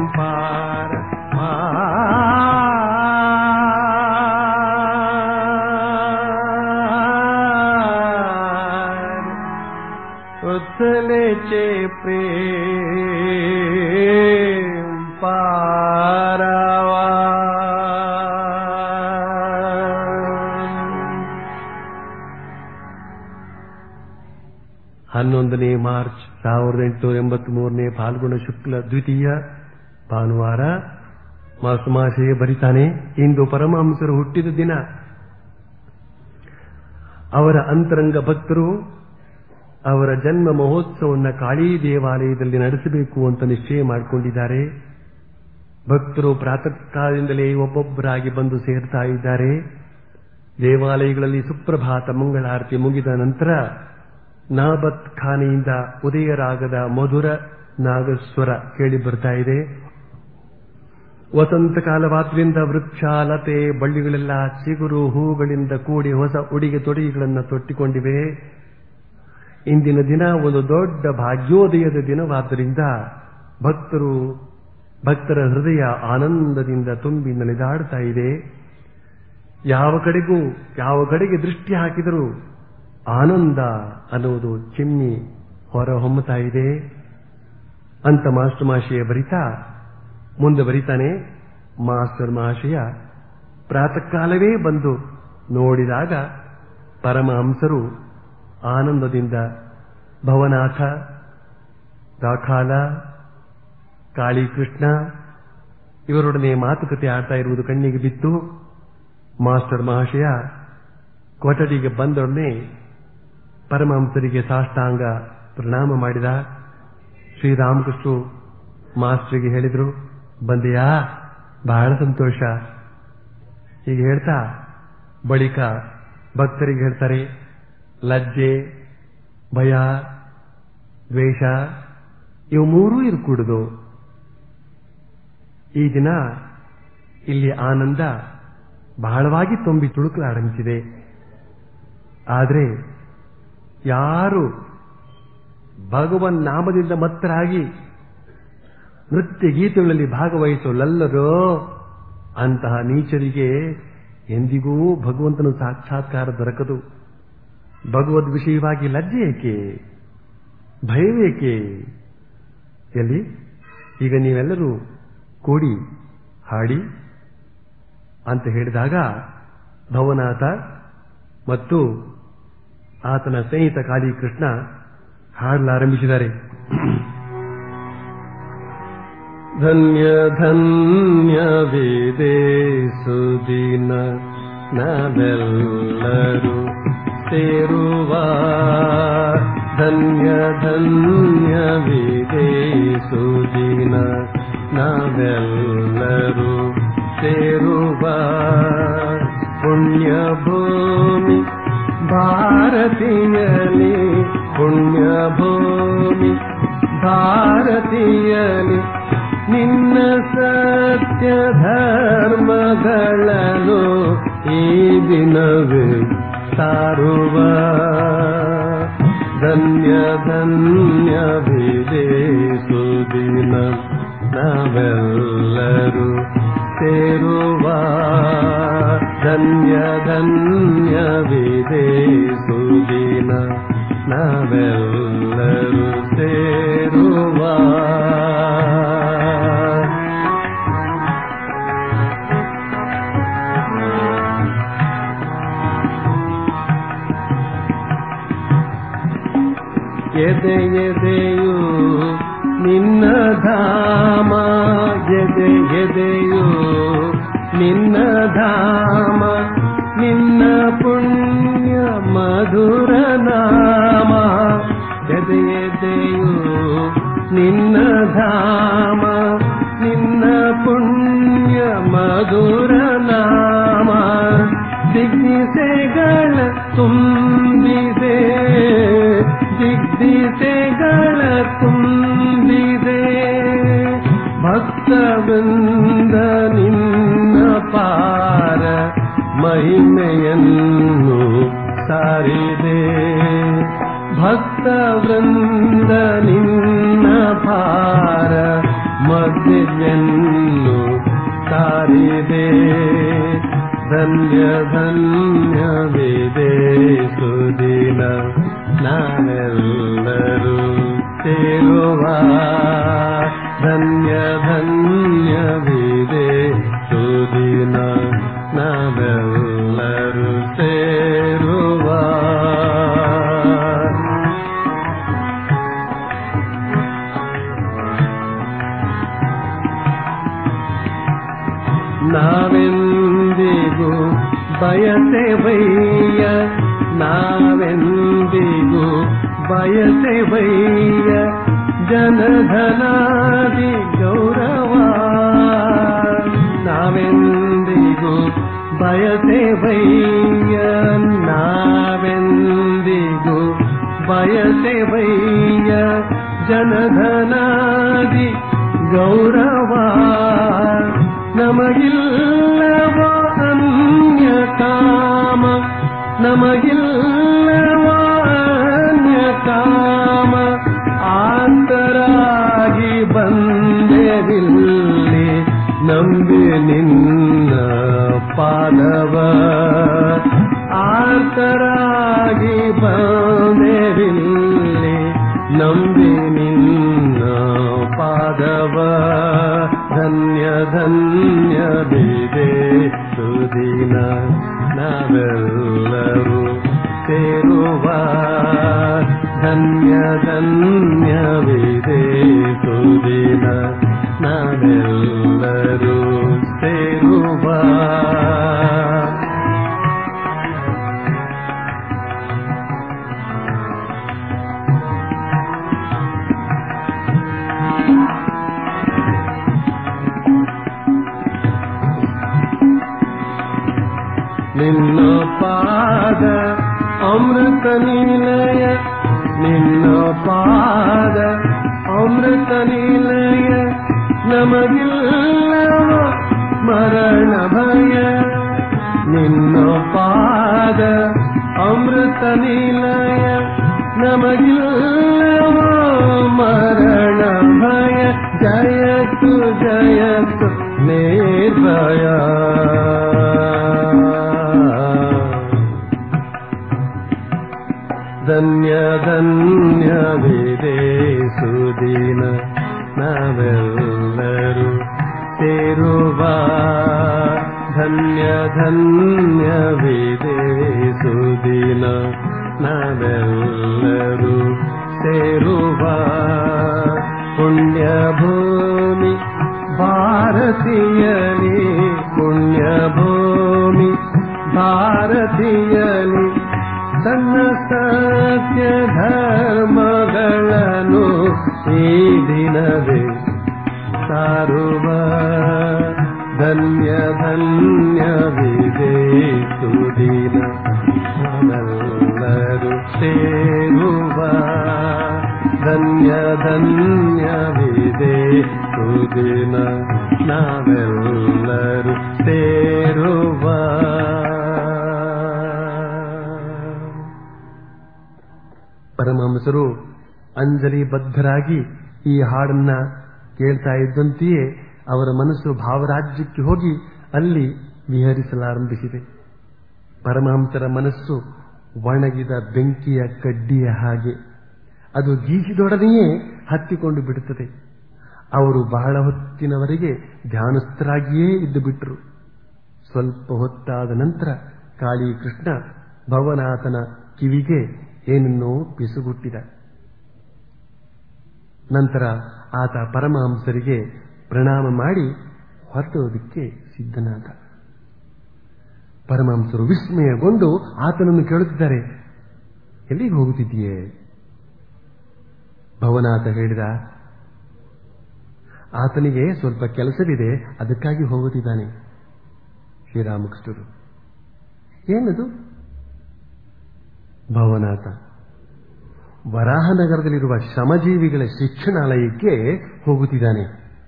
पारवार उचलेचे प्रेम पारावा ಹನ್ನೊಂದನೇ ಮಾರ್ಚ್ ಸಾವಿರದ ಎಂಟುನೂರ ಎಂಬತ್ತ್ ಮೂರನೇ ಫಾಲ್ಗುಣ ಶುಕ್ಲ ದ್ವಿತೀಯ ಭಾನುವಾರ ಮಾಸುಮಾಶೆಗೆ ಬರಿತಾನೆ ಇಂದು ಪರಮಹಂಸರು ಹುಟ್ಟಿದ ದಿನ ಅವರ ಅಂತರಂಗ ಭಕ್ತರು ಅವರ ಜನ್ಮ ಮಹೋತ್ಸವವನ್ನು ಕಾಳೀ ದೇವಾಲಯದಲ್ಲಿ ನಡೆಸಬೇಕು ಅಂತ ನಿಶ್ಚಯ ಮಾಡಿಕೊಂಡಿದ್ದಾರೆ ಭಕ್ತರು ಪ್ರಾತಃ ಕಾಲದಿಂದಲೇ ಒಬ್ಬೊಬ್ಬರಾಗಿ ಬಂದು ಸೇರ್ತಾ ಇದ್ದಾರೆ ದೇವಾಲಯಗಳಲ್ಲಿ ಸುಪ್ರಭಾತ ಮಂಗಳಾರತಿ ಮುಗಿದ ನಂತರ ನಾಬತ್ ಖಾನೆಯಿಂದ ಉದಯರಾಗದ ಮಧುರ ನಾಗಸ್ವರ ಕೇಳಿ ಬರ್ತಾ ಇದೆ ವಸಂತ ಕಾಲವಾದ್ರಿಂದ ವೃಕ್ಷ ಲತೆ ಬಳ್ಳಿಗಳೆಲ್ಲ ಚಿಗುರು ಹೂಗಳಿಂದ ಕೂಡಿ ಹೊಸ ಉಡುಗೆ ತೊಡುಗೆಗಳನ್ನು ತೊಟ್ಟಿಕೊಂಡಿವೆ ಇಂದಿನ ದಿನ ಒಂದು ದೊಡ್ಡ ಭಾಗ್ಯೋದಯದ ದಿನವಾದ್ದರಿಂದ ಭಕ್ತರು ಭಕ್ತರ ಹೃದಯ ಆನಂದದಿಂದ ತುಂಬಿ ನಲಿದಾಡ್ತಾ ಇದೆ ಯಾವ ಕಡೆಗೂ ಯಾವ ಕಡೆಗೆ ದೃಷ್ಟಿ ಹಾಕಿದರೂ ಆನಂದ ಅನ್ನುವುದು ಚಿಮ್ಮಿ ಹೊರಹೊಮ್ಮತಾ ಇದೆ ಅಂತ ಮಾಸ್ಟರ್ ಮಹಾಶಯ ಬರಿತಾ ಮುಂದೆ ಬರಿತಾನೆ ಮಾಸ್ಟರ್ ಮಹಾಶಯ ಪ್ರಾತಃ ಕಾಲವೇ ಬಂದು ನೋಡಿದಾಗ ಪರಮಹಂಸರು ಆನಂದದಿಂದ ಭವನಾಥ ದಾಖಾಲ ಕಾಳಿಕೃಷ್ಣ ಇವರೊಡನೆ ಮಾತುಕತೆ ಆಡ್ತಾ ಇರುವುದು ಕಣ್ಣಿಗೆ ಬಿತ್ತು ಮಾಸ್ಟರ್ ಮಹಾಶಯ ಕೊಠಡಿಗೆ ಬಂದೊಡನೆ ಪರಮಹಂಸರಿಗೆ ಸಾಷ್ಟಾಂಗ ಪ್ರಣಾಮ ಮಾಡಿದ ಶ್ರೀರಾಮಕೃಷ್ಣರು ಮಾಸ್ಟರ್ಗೆ ಹೇಳಿದ್ರು ಬಂದೆಯಾ ಬಹಳ ಸಂತೋಷ ಹೀಗೆ ಹೇಳ್ತಾ ಬಳಿಕ ಭಕ್ತರಿಗೆ ಹೇಳ್ತಾರೆ ಲಜ್ಜೆ ಭಯ ದ್ವೇಷ ಇವು ಮೂರೂ ಇರ್ಕೂಡುದು ಈ ದಿನ ಇಲ್ಲಿ ಆನಂದ ಬಹಳವಾಗಿ ತುಂಬಿ ತುಳುಕಲಾರಂಭಿಸಿದೆ ಆದರೆ ಯಾರು ಭಗವನ್ ನಾಮದಿಂದ ಮತ್ತರಾಗಿ ನೃತ್ಯ ಗೀತೆಗಳಲ್ಲಿ ಭಾಗವಹಿಸೋಲ್ಲರೋ ಅಂತಹ ನೀಚರಿಗೆ ಎಂದಿಗೂ ಭಗವಂತನ ಸಾಕ್ಷಾತ್ಕಾರ ದೊರಕದು ಭಗವದ್ ವಿಷಯವಾಗಿ ಲಜ್ಜೆ ಏಕೆ ಭಯವೇಕೆ ಎಲ್ಲಿ ಈಗ ನೀವೆಲ್ಲರೂ ಕೂಡಿ ಹಾಡಿ ಅಂತ ಹೇಳಿದಾಗ ಭವನಾಥ ಮತ್ತು ಆತನ ಸ್ನೇಹಿತ ಕಾಳಿಕೃಷ್ಣ ಹಾಡಲಾರಂಭಿಸಿದ್ದಾರೆ ಧನ್ಯ ಧನ್ಯ ವಿದೆ ಸುದಿನ ನಾವೆಲ್ಲರೂ ಸೇರುವ ಧನ್ಯ ಧನ್ಯ ವಿದೆ ಸುದಿನ ನಾವೆಲ್ಲರೂ ಸೇರುವ ಪುಣ್ಯ ಭೂಮಿ ಭಾರತೀಯಲಿ ಪುಣ್ಯ ಭೂಮಿ ಭಾರತೀಯಲಿ ನಿನ್ನ ಸತ್ಯ ಧರ್ಮಗಳನ್ನು ಈ ದಿನವೇ ಸಾರುವ ಧನ್ಯ ಧನ್ಯ ಸುದಿನ ನಾವೆಲ್ಲರೂ ಸೇರುವ ಧನ್ಯ ಧನ್ಯ ಸುದಿನ ನಾವೆಲ್ಲರೂ ಸೇರುವ ಎದೆ ಎದೆಯು ನಿನ್ನ ಧಾಮ ಎದೆ ಎದೆಯು ನಿನ್ನ ಧಾಮ ನಿನ್ನ ಪುಣ್ಯ ಮಧುರ ನಾಮ ಎದೆ ಎದೆಯು ನಿನ್ನ ಧಾಮ ನಿನ್ನ ಪುಣ್ಯ ಮಧುರ ನಾಮ ದಿಗ್ನಿಸೆಗಳ ತುಂಬಿದೆ ದಿಗ್ದಿಸೆಗಳ ತುಂಬಿದೆ ಭಕ್ತವೃಂದ ನಿನ್ನ ಪಾರ ಮಹಿಮೆಯನ್ನು ಸಾರಿದೆ ಭಕ್ತವೃಂದ ನಿನ್ನ ಪಾರ ಮಧ್ಯೆಯನ್ನು ಸಾರಿದೆ ಧನ್ಯ ಧನ್ಯವಿದೆ ಸುದಿನ ನಾವೆಲ್ಲರೂ ಸೇರುವ ಧನ್ಯ ಧನ್ಯವಿದೆ ಸುದಿನ ನಾವೆಲ್ಲರೂ ಸೇರುವ ನಾವೆಂದಿಗೂ ಬಯಸೆವಯ್ಯ ನಾವೆಂದಿಗೂ ಬಯಸೆವಯ್ಯ ಜನಧನಾದಿ ಗೌರವ ನಾವೆಂದಿಗೂ ಬಯಸೆವಯ್ಯ ನಾವೆಂದಿಗೂ ಬಯಸೆವಯ್ಯ ಜನಧನಾದಿ ಗೌರವ ನಮಗಿಲ್ಲವ ಅನ್ಯ ಕಾಮ ನಮಗಿಲ್ಲವ ಅನ್ಯ ಕಾಮ ಆಂತರಾಗಿ ಬಂದೆವಿಲ್ಲಿ ನಂಬಿ ನಿನ್ನ ಪಾದವ ಆರ್ತರಾಗಿ ಬಂದೆವಿಲ್ಲಿ ನಂಬಿ ನಿನ್ನ ಪಾದವ ಧನ್ಯ ಧನ್ಯ ಬಿದೆ ಸುದಿನ ನಾವೆಲ್ಲರೂ ಸೇರುವ ಧನ್ಯ ಧನ್ಯವಿದೆ ಸುದಿನ ನಾವೆಲ್ಲರೂ ಸೇರುವ ನಿನ್ನ ಪಾದ ಅಮೃತ ನಿಲಯ ನಿನ್ನ ಪಾದ ಅಮೃತ ನಿಲಯ ನಮಗಿಲ್ಲವ ಮರಣ ಭಯ ನಿನ್ನ ಪಾದ ಅಮೃತ ನಿಲಯ ನಮಗಿಲ್ಲವ ಮರಣ ಭಯ ಜಯತು ಜಯತು ನಿರ್ಭಯ ಧನ್ಯ ಧನ್ಯವಿದೆ ಸುದಿನ ನಾವೆಲ್ಲರೂ ಸೇರುವ ಧನ್ಯ ಧನ್ಯವಿದೆ ಸುದಿನ ನಾವೆಲ್ಲರೂ ಸೇರುವ ಪುಣ್ಯ ಭೂಮಿ ಭಾರತೀಯಲಿ ಪುಣ್ಯ ಭೂಮಿ ಭಾರತೀಯಲಿ ತನ್ನ ಸತ್ಯ ಧರ್ಮಗಳನ್ನು ಈ ದಿನವೇ ಸಾರುವ ಧನ್ಯ ಧನ್ಯವಿದೆ ಸುದಿನ ನಾವೆಲ್ಲರೂ ಸೇರುವ ಧನ್ಯ ಧನ್ಯವಿದೆ ಸುದಿನ ನಾವೆಲ್ಲರೂ ಸೇರುವ ಪರಮಹಂಸರು ಅಂಜಲಿ ಬದ್ಧರಾಗಿ ಈ ಹಾಡನ್ನ ಕೇಳ್ತಾ ಇದ್ದಂತೆಯೇ ಅವರ ಮನಸ್ಸು ಭಾವರಾಜ್ಯಕ್ಕೆ ಹೋಗಿ ಅಲ್ಲಿ ವಿಹರಿಸಲಾರಂಭಿಸಿದೆ ಪರಮಹಂಸರ ಮನಸ್ಸು ಒಣಗಿದ ಬೆಂಕಿಯ ಕಡ್ಡಿಯ ಹಾಗೆ ಅದು ಗೀಸಿದೊಡನೆಯೇ ಹತ್ತಿಕೊಂಡು ಬಿಡುತ್ತದೆ ಅವರು ಬಹಳ ಹೊತ್ತಿನವರೆಗೆ ಧ್ಯಾನಸ್ಥರಾಗಿಯೇ ಇದ್ದು ಬಿಟ್ಟರು ಸ್ವಲ್ಪ ಹೊತ್ತಾದ ನಂತರ ಕಾಳಿ ಕೃಷ್ಣ ಭವನಾಥನ ಕಿವಿಗೆ ಏನನ್ನೋ ಪಿಸುಗುಟ್ಟಿದ ನಂತರ ಆತ ಪರಮಹಂಸರಿಗೆ ಪ್ರಣಾಮ ಮಾಡಿ ಹೊರಟೋದಕ್ಕೆ ಸಿದ್ಧನಾದ ಪರಮಹಂಸರು ವಿಸ್ಮಯಗೊಂಡು ಆತನನ್ನು ಕೇಳುತ್ತಿದ್ದಾರೆ ಎಲ್ಲಿಗೆ ಹೋಗುತ್ತಿದ್ದೀಯೇ ಭವನಾಥ ಹೇಳಿದ ಆತನಿಗೆ ಸ್ವಲ್ಪ ಕೆಲಸವಿದೆ ಅದಕ್ಕಾಗಿ ಹೋಗುತ್ತಿದ್ದಾನೆ ಶ್ರೀರಾಮಕೃಷ್ಣರು ಏನದು ಭವನಾಥ ವರಾಹನಗರದಲ್ಲಿರುವ ಶ್ರಮಜೀವಿಗಳ ಶಿಕ್ಷಣಾಲಯಕ್ಕೆ ಹೋಗುತ್ತಿದ್ದಾನೆ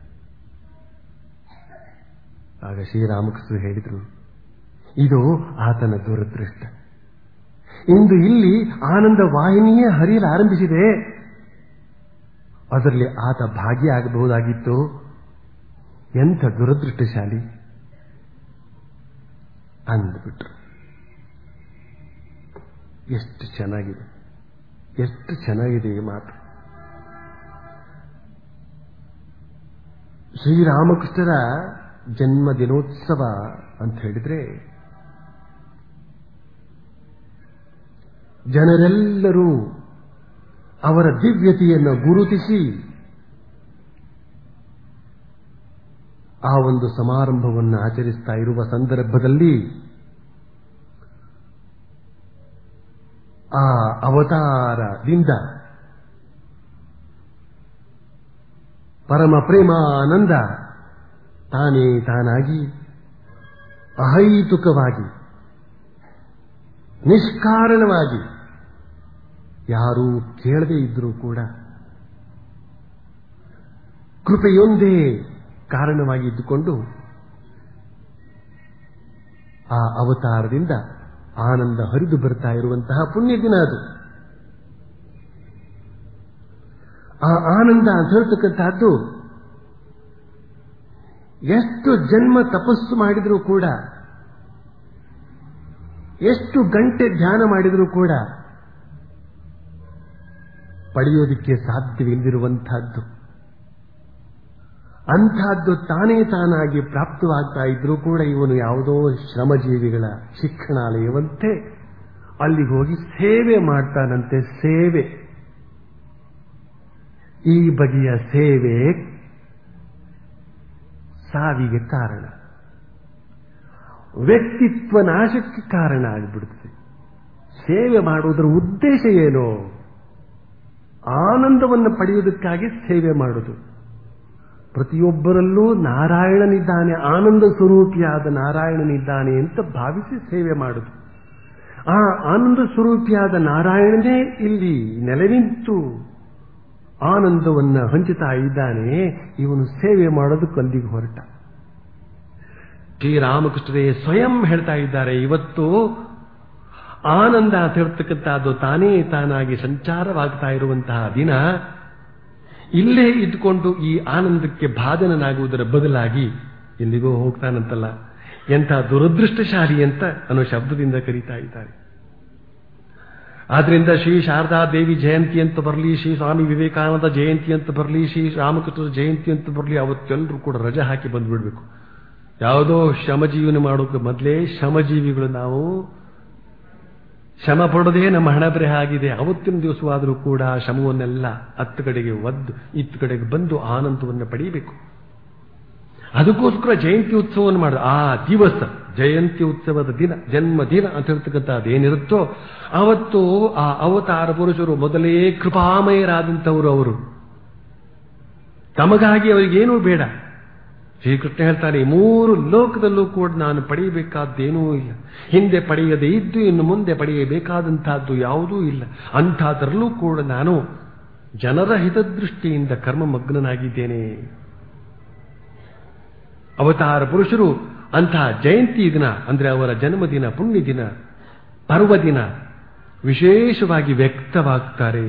ಆಗ ಶ್ರೀರಾಮಕೃಷ್ಣ ಹೇಳಿದರು ಇದು ಆತನ ದುರದೃಷ್ಟ ಇಂದು ಇಲ್ಲಿ ಆನಂದ ವಾಹಿನಿಯೇ ಹರಿಯಲು ಆರಂಭಿಸಿದೆ ಅದರಲ್ಲಿ ಆತ ಭಾಗಿಯಾಗಬಹುದಾಗಿತ್ತು ಎಂಥ ದುರದೃಷ್ಟಶಾಲಿ ಅಂದ್ಬಿಟ್ರು ಎಷ್ಟು ಚೆನ್ನಾಗಿದೆ ಎಷ್ಟು ಚೆನ್ನಾಗಿದೆ ಈ ಮಾತು ಶ್ರೀರಾಮಕೃಷ್ಣರ ಜನ್ಮ ದಿನೋತ್ಸವ ಅಂತ ಹೇಳಿದ್ರೆ ಜನರೆಲ್ಲರೂ ಅವರ ದಿವ್ಯತೆಯನ್ನು ಗುರುತಿಸಿ ಆ ಒಂದು ಸಮಾರಂಭವನ್ನು ಆಚರಿಸ್ತಾ ಇರುವ ಸಂದರ್ಭದಲ್ಲಿ ಆ ಅವತಾರದಿಂದ ಪರಮ ಪ್ರೇಮಾನಂದ ತಾನೇ ತಾನಾಗಿ ಅಹೈತುಕವಾಗಿ ನಿಷ್ಕಾರಣವಾಗಿ ಯಾರೂ ಕೇಳದೇ ಇದ್ರೂ ಕೂಡ ಕೃಪೆಯೊಂದೇ ಕಾರಣವಾಗಿ ಇದ್ದುಕೊಂಡು ಆ ಅವತಾರದಿಂದ ಆನಂದ ಹರಿದು ಬರ್ತಾ ಇರುವಂತಹ ಪುಣ್ಯ ದಿನ ಅದು ಆ ಆನಂದ ಅಂತ ಹೇಳ್ತಕ್ಕಂತಹದ್ದು ಎಷ್ಟು ಜನ್ಮ ತಪಸ್ಸು ಮಾಡಿದರೂ ಕೂಡ ಎಷ್ಟು ಗಂಟೆ ಧ್ಯಾನ ಮಾಡಿದರೂ ಕೂಡ ಪಡೆಯೋದಿಕ್ಕೆ ಸಾಧ್ಯವಿಲ್ಲದಿರುವಂತಹದ್ದು ಅಂಥದ್ದು ತಾನೇ ತಾನಾಗಿ ಪ್ರಾಪ್ತವಾಗ್ತಾ ಇದ್ರೂ ಕೂಡ ಇವನು ಯಾವುದೋ ಶ್ರಮಜೀವಿಗಳ ಶಿಕ್ಷಣಾಲಯವಂತೆ ಅಲ್ಲಿಗೆ ಹೋಗಿ ಸೇವೆ ಮಾಡ್ತಾನಂತೆ ಸೇವೆ ಈ ಬಗೆಯ ಸೇವೆ ಸಾವಿಗೆ ಕಾರಣ ವ್ಯಕ್ತಿತ್ವ ನಾಶಕ್ಕೆ ಕಾರಣ ಆಗಿಬಿಡುತ್ತದೆ ಸೇವೆ ಮಾಡುವುದರ ಉದ್ದೇಶ ಏನು ಆನಂದವನ್ನು ಪಡೆಯುವುದಕ್ಕಾಗಿ ಸೇವೆ ಮಾಡುವುದು ಪ್ರತಿಯೊಬ್ಬರಲ್ಲೂ ನಾರಾಯಣನಿದ್ದಾನೆ ಆನಂದ ಸ್ವರೂಪಿಯಾದ ನಾರಾಯಣನಿದ್ದಾನೆ ಅಂತ ಭಾವಿಸಿ ಸೇವೆ ಮಾಡುದು ಆ ಆನಂದ ಸ್ವರೂಪಿಯಾದ ನಾರಾಯಣನೇ ಇಲ್ಲಿ ನೆಲೆ ನಿಂತು ಆನಂದವನ್ನು ಹಂಚುತ್ತಾ ಇದ್ದಾನೆ ಇವನು ಸೇವೆ ಮಾಡೋದಕ್ಕೆ ಅಲ್ಲಿಗೆ ಹೊರಟ ಶ್ರೀರಾಮಕೃಷ್ಣರೇ ಸ್ವಯಂ ಹೇಳ್ತಾ ಇದ್ದಾರೆ ಇವತ್ತು ಆನಂದ ಅಂತ ಹೇಳ್ತಕ್ಕಂಥದ್ದು ತಾನೇ ತಾನಾಗಿ ಸಂಚಾರವಾಗ್ತಾ ಇರುವಂತಹ ದಿನ ಇಲ್ಲೇ ಇದ್ದುಕೊಂಡು ಈ ಆನಂದಕ್ಕೆ ಭಾಜನನಾಗುವುದರ ಬದಲಾಗಿ ಎಲ್ಲಿಗೋ ಹೋಗ್ತಾನಂತಲ್ಲ ಎಂಥ ದುರದೃಷ್ಟಶಾಲಿ ಅಂತ ಅನ್ನೋ ಶಬ್ದದಿಂದ ಕರೀತಾ ಇದ್ದಾರೆ ಆದ್ರಿಂದ ಶ್ರೀ ಶಾರದಾ ದೇವಿ ಜಯಂತಿ ಅಂತ ಬರಲಿ ಶ್ರೀ ಸ್ವಾಮಿ ವಿವೇಕಾನಂದ ಜಯಂತಿ ಅಂತ ಬರಲಿ ಶ್ರೀ ರಾಮಕೃಷ್ಣರ ಜಯಂತಿ ಅಂತ ಬರಲಿ ಅವತ್ತೆಲ್ಲರೂ ಕೂಡ ರಜೆ ಹಾಕಿ ಬಂದ್ಬಿಡ್ಬೇಕು ಯಾವುದೋ ಶ್ರಮಜೀವನ ಮಾಡೋಕೆ ಮೊದಲೇ ಶ್ರಮಜೀವಿಗಳು ನಾವು ಶ್ರಮ ಪಡೋದೇ ನಮ್ಮ ಹಣಬರೆ ಆಗಿದೆ ಅವತ್ತಿನ ದಿವಸವಾದರೂ ಕೂಡ ಶ್ರಮವನ್ನೆಲ್ಲ ಹತ್ತು ಕಡೆಗೆ ಒದ್ದು ಇತ್ತು ಕಡೆಗೆ ಬಂದು ಆನಂದವನ್ನು ಪಡೆಯಬೇಕು ಅದಕ್ಕೋಸ್ಕರ ಜಯಂತಿ ಉತ್ಸವವನ್ನು ಮಾಡೋದು ಆ ದಿವಸ ಜಯಂತಿ ಉತ್ಸವದ ದಿನ ಜನ್ಮ ದಿನ ಅಂತ ಹೇಳ್ತಕ್ಕಂಥದ್ದು ಏನಿರುತ್ತೋ ಅವತ್ತು ಆ ಅವತಾರ ಪುರುಷರು ಮೊದಲೇ ಕೃಪಾಮಯರಾದಂಥವರು ಅವರು ತಮಗಾಗಿ ಅವರಿಗೇನೂ ಬೇಡ ಶ್ರೀಕೃಷ್ಣ ಹೇಳ್ತಾನೆ ಮೂರು ಲೋಕದಲ್ಲೂ ಕೂಡ ನಾನು ಪಡೆಯಬೇಕಾದ್ದೇನೂ ಇಲ್ಲ ಹಿಂದೆ ಪಡೆಯದೇ ಇದ್ದು ಇನ್ನು ಮುಂದೆ ಪಡೆಯಬೇಕಾದಂತಹದ್ದು ಯಾವುದೂ ಇಲ್ಲ ಅಂಥದ್ರಲ್ಲೂ ಕೂಡ ನಾನು ಜನರ ಹಿತದೃಷ್ಟಿಯಿಂದ ಕರ್ಮಮಗ್ನನಾಗಿದ್ದೇನೆ ಅವತಾರ ಪುರುಷರು ಅಂತಹ ಜಯಂತಿ ದಿನ ಅಂದ್ರೆ ಅವರ ಜನ್ಮದಿನ ಪುಣ್ಯ ದಿನ ಪರ್ವದಿನ ವಿಶೇಷವಾಗಿ ವ್ಯಕ್ತವಾಗ್ತಾರೆ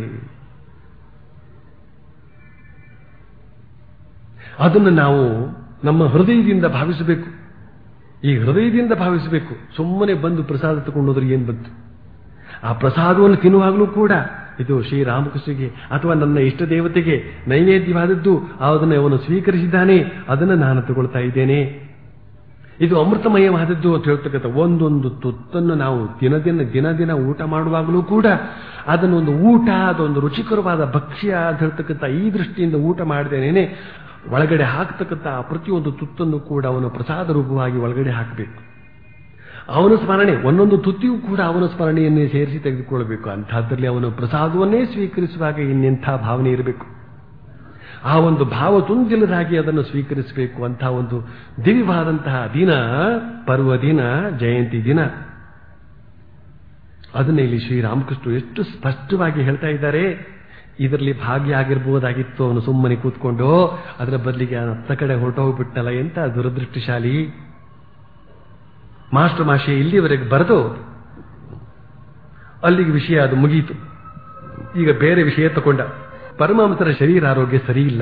ಅದನ್ನು ನಾವು ನಮ್ಮ ಹೃದಯದಿಂದ ಭಾವಿಸಬೇಕು ಈ ಹೃದಯದಿಂದ ಭಾವಿಸಬೇಕು ಸುಮ್ಮನೆ ಬಂದು ಪ್ರಸಾದ ತಗೊಂಡೋದ್ರೆ ಏನ್ ಬಂತು ಆ ಪ್ರಸಾದವನ್ನು ತಿನ್ನುವಾಗಲೂ ಕೂಡ ಇದು ಶ್ರೀರಾಮಕೃಷ್ಣಗೆ ಅಥವಾ ನನ್ನ ಇಷ್ಟ ದೇವತೆಗೆ ನೈವೇದ್ಯವಾದದ್ದು ಅದನ್ನು ಅವನು ಸ್ವೀಕರಿಸಿದ್ದಾನೆ ಅದನ್ನು ನಾನು ತಗೊಳ್ತಾ ಇದ್ದೇನೆ ಇದು ಅಮೃತಮಯವಾದದ್ದು ಅಂತ ಹೇಳ್ತಕ್ಕಂಥ ಒಂದೊಂದು ತುತ್ತನ್ನು ನಾವು ದಿನ ದಿನ ದಿನ ದಿನ ಊಟ ಮಾಡುವಾಗಲೂ ಕೂಡ ಅದನ್ನೊಂದು ಊಟ ಅದೊಂದು ರುಚಿಕರವಾದ ಭಕ್ಷ್ಯ ಅಂತ ಹೇಳ್ತಕ್ಕಂಥ ಈ ದೃಷ್ಟಿಯಿಂದ ಊಟ ಮಾಡಿದೇನೇನೆ ಒಳಗಡೆ ಹಾಕ್ತಕ್ಕಂಥ ಪ್ರತಿಯೊಂದು ತುತ್ತನ್ನು ಕೂಡ ಅವನು ಪ್ರಸಾದ ರೂಪವಾಗಿ ಒಳಗಡೆ ಹಾಕಬೇಕು ಅವನ ಸ್ಮರಣೆ ಒಂದೊಂದು ತುತ್ತಿಯೂ ಕೂಡ ಅವನ ಸ್ಮರಣೆಯನ್ನೇ ಸೇರಿಸಿ ತೆಗೆದುಕೊಳ್ಳಬೇಕು ಅಂಥದ್ರಲ್ಲಿ ಅವನು ಪ್ರಸಾದವನ್ನೇ ಸ್ವೀಕರಿಸುವಾಗ ಇನ್ನೆಂಥ ಭಾವನೆ ಇರಬೇಕು ಆ ಒಂದು ಭಾವ ತುಂದಿಲದಾಗಿ ಅದನ್ನು ಸ್ವೀಕರಿಸಬೇಕು ಅಂತ ಒಂದು ದಿವ್ಯವಾದಂತಹ ದಿನ ಪರ್ವ ದಿನ ಜಯಂತಿ ದಿನ ಅದನ್ನ ಇಲ್ಲಿ ಶ್ರೀರಾಮಕೃಷ್ಣ ಎಷ್ಟು ಸ್ಪಷ್ಟವಾಗಿ ಹೇಳ್ತಾ ಇದ್ದಾರೆ ಇದರಲ್ಲಿ ಭಾಗಿಯಾಗಿರ್ಬೋದಾಗಿತ್ತು ಅವನು ಸುಮ್ಮನೆ ಕೂತ್ಕೊಂಡು ಅದರ ಬದಲಿಗೆ ಹತ್ತ ಕಡೆ ಹೊರಟೋಗ್ಬಿಟ್ಟಲ್ಲ ಎಂತ ದುರದೃಷ್ಟಶಾಲಿ ಮಾಸ್ಟರ್ ಮಾಷೆ ಇಲ್ಲಿವರೆಗೆ ಬರೆದು ಅಲ್ಲಿಗೆ ವಿಷಯ ಅದು ಮುಗೀತು ಈಗ ಬೇರೆ ವಿಷಯ ತಗೊಂಡ ಪರಮಾಂಸರ ಶರೀರ ಆರೋಗ್ಯ ಸರಿ ಇಲ್ಲ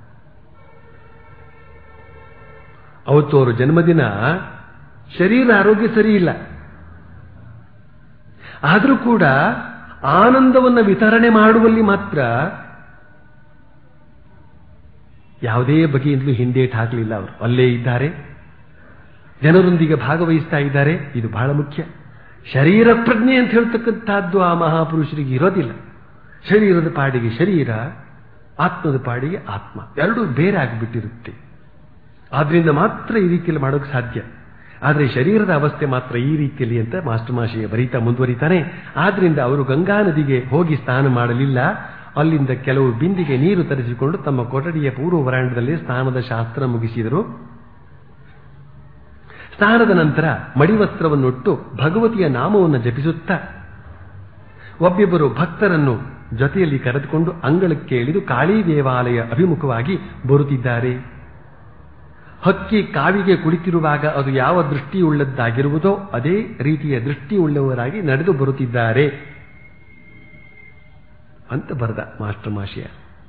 ಅವತ್ತು ಅವರು ಜನ್ಮದಿನ ಶರೀರ ಆರೋಗ್ಯ ಸರಿ ಇಲ್ಲ ಆದರೂ ಕೂಡ ಆನಂದವನ್ನು ವಿತರಣೆ ಮಾಡುವಲ್ಲಿ ಮಾತ್ರ ಯಾವುದೇ ಬಗೆಯಿಂದಲೂ ಹಿಂದೇಟ್ ಹಾಕಲಿಲ್ಲ ಅವರು ಅಲ್ಲೇ ಇದ್ದಾರೆ ಜನರೊಂದಿಗೆ ಭಾಗವಹಿಸ್ತಾ ಇದ್ದಾರೆ ಇದು ಬಹಳ ಮುಖ್ಯ ಶರೀರ ಪ್ರಜ್ಞೆ ಅಂತ ಹೇಳ್ತಕ್ಕಂಥದ್ದು ಆ ಮಹಾಪುರುಷರಿಗೆ ಇರೋದಿಲ್ಲ ಶರೀರದ ಪಾಡಿಗೆ ಶರೀರ ಆತ್ಮದ ಪಾಡಿಗೆ ಆತ್ಮ ಎರಡೂ ಬೇರೆ ಆಗಿಬಿಟ್ಟಿರುತ್ತೆ ಆದ್ರಿಂದ ಮಾತ್ರ ಈ ರೀತಿಯಲ್ಲಿ ಮಾಡೋಕೆ ಸಾಧ್ಯ ಆದರೆ ಶರೀರದ ಅವಸ್ಥೆ ಮಾತ್ರ ಈ ರೀತಿಯಲ್ಲಿ ಅಂತ ಮಾಸ್ಟರ್ ಮಾಷಿಗೆ ಬರೀತಾ ಮುಂದುವರಿತಾನೆ ಆದ್ರಿಂದ ಅವರು ಗಂಗಾ ನದಿಗೆ ಹೋಗಿ ಸ್ನಾನ ಮಾಡಲಿಲ್ಲ ಅಲ್ಲಿಂದ ಕೆಲವು ಬಿಂದಿಗೆ ನೀರು ತರಿಸಿಕೊಂಡು ತಮ್ಮ ಕೊಠಡಿಯ ಪೂರ್ವ ವರಾಂಡದಲ್ಲಿ ಸ್ನಾನದ ಶಾಸ್ತ್ರ ಮುಗಿಸಿದರು ಸ್ನಾನದ ನಂತರ ಮಡಿವಸ್ತ್ರವನ್ನುಟ್ಟು ಭಗವತಿಯ ನಾಮವನ್ನು ಜಪಿಸುತ್ತಾ ಒಬ್ಬಿಬ್ಬರು ಭಕ್ತರನ್ನು ಜೊತೆಯಲ್ಲಿ ಕರೆದುಕೊಂಡು ಅಂಗಳಕ್ಕೆ ಇಳಿದು ಕಾಳಿ ದೇವಾಲಯ ಅಭಿಮುಖವಾಗಿ ಬರುತ್ತಿದ್ದಾರೆ ಹಕ್ಕಿ ಕಾವಿಗೆ ಕುಳಿತಿರುವಾಗ ಅದು ಯಾವ ದೃಷ್ಟಿಯುಳ್ಳದ್ದಾಗಿರುವುದೋ ಅದೇ ರೀತಿಯ ದೃಷ್ಟಿಯುಳ್ಳವರಾಗಿ ನಡೆದು ಬರುತ್ತಿದ್ದಾರೆ ಅಂತ ಬರೆದ ಮಾಸ್ಟರ್ ಮಾಷಿಯ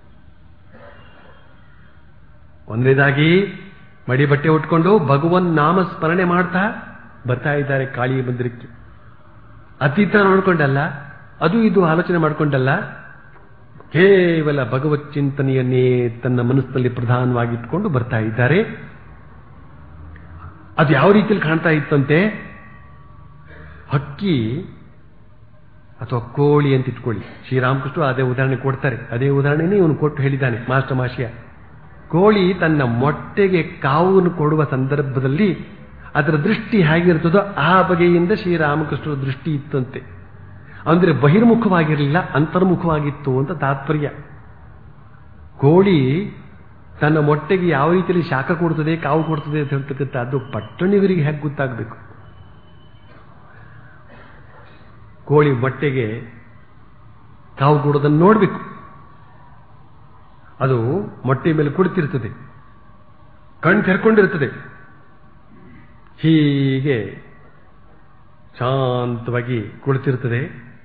ಒಂದನೇದಾಗಿ ಮಡಿ ಬಟ್ಟೆ ಉಟ್ಕೊಂಡು ಭಗವನ್ ನಾಮ ಸ್ಮರಣೆ ಮಾಡ್ತಾ ಬರ್ತಾ ಇದ್ದಾರೆ ಕಾಳಿಯ ಮಂದಿರಕ್ಕೆ ಅತೀತ ನೋಡ್ಕೊಂಡಲ್ಲ ಅದು ಇದು ಆಲೋಚನೆ ಮಾಡ್ಕೊಂಡಲ್ಲ ಕೇವಲ ಭಗವತ್ ಚಿಂತನೆಯನ್ನೇ ತನ್ನ ಮನಸ್ಸಿನಲ್ಲಿ ಪ್ರಧಾನವಾಗಿಟ್ಟುಕೊಂಡು ಬರ್ತಾ ಇದ್ದಾರೆ ಅದು ಯಾವ ರೀತಿಯಲ್ಲಿ ಕಾಣ್ತಾ ಇತ್ತಂತೆ ಹಕ್ಕಿ ಅಥವಾ ಕೋಳಿ ಅಂತ ಇಟ್ಕೊಳ್ಳಿ ಶ್ರೀರಾಮಕೃಷ್ಣ ಅದೇ ಉದಾಹರಣೆ ಕೊಡ್ತಾರೆ ಅದೇ ಉದಾಹರಣೆನೇ ಇವನು ಕೊಟ್ಟು ಹೇಳಿದ್ದಾನೆ ಮಾಸ್ಟರ್ ಮಾಷಿಯ ಕೋಳಿ ತನ್ನ ಮೊಟ್ಟೆಗೆ ಕಾವನ್ನು ಕೊಡುವ ಸಂದರ್ಭದಲ್ಲಿ ಅದರ ದೃಷ್ಟಿ ಹೇಗಿರ್ತದೋ ಆ ಬಗೆಯಿಂದ ಶ್ರೀರಾಮಕೃಷ್ಣರ ದೃಷ್ಟಿ ಇತ್ತಂತೆ ಅಂದ್ರೆ ಬಹಿರ್ಮುಖವಾಗಿರಲಿಲ್ಲ ಅಂತರ್ಮುಖವಾಗಿತ್ತು ಅಂತ ತಾತ್ಪರ್ಯ ಕೋಳಿ ತನ್ನ ಮೊಟ್ಟೆಗೆ ಯಾವ ರೀತಿಯಲ್ಲಿ ಶಾಖ ಕೊಡ್ತದೆ ಕಾವು ಕೊಡ್ತದೆ ಅಂತ ಹೇಳ್ತಕ್ಕಂಥದ್ದು ಪಟ್ಟಣಿಗರಿಗೆ ಹೇಗೆ ಗೊತ್ತಾಗಬೇಕು ಕೋಳಿ ಮೊಟ್ಟೆಗೆ ಕಾವು ಕೊಡೋದನ್ನು ನೋಡಬೇಕು ಅದು ಮೊಟ್ಟೆ ಮೇಲೆ ಕುಳಿತಿರ್ತದೆ ಕಣ್ಣು ತೆರ್ಕೊಂಡಿರ್ತದೆ ಹೀಗೆ ಶಾಂತವಾಗಿ ಕುಳಿತಿರ್ತದೆ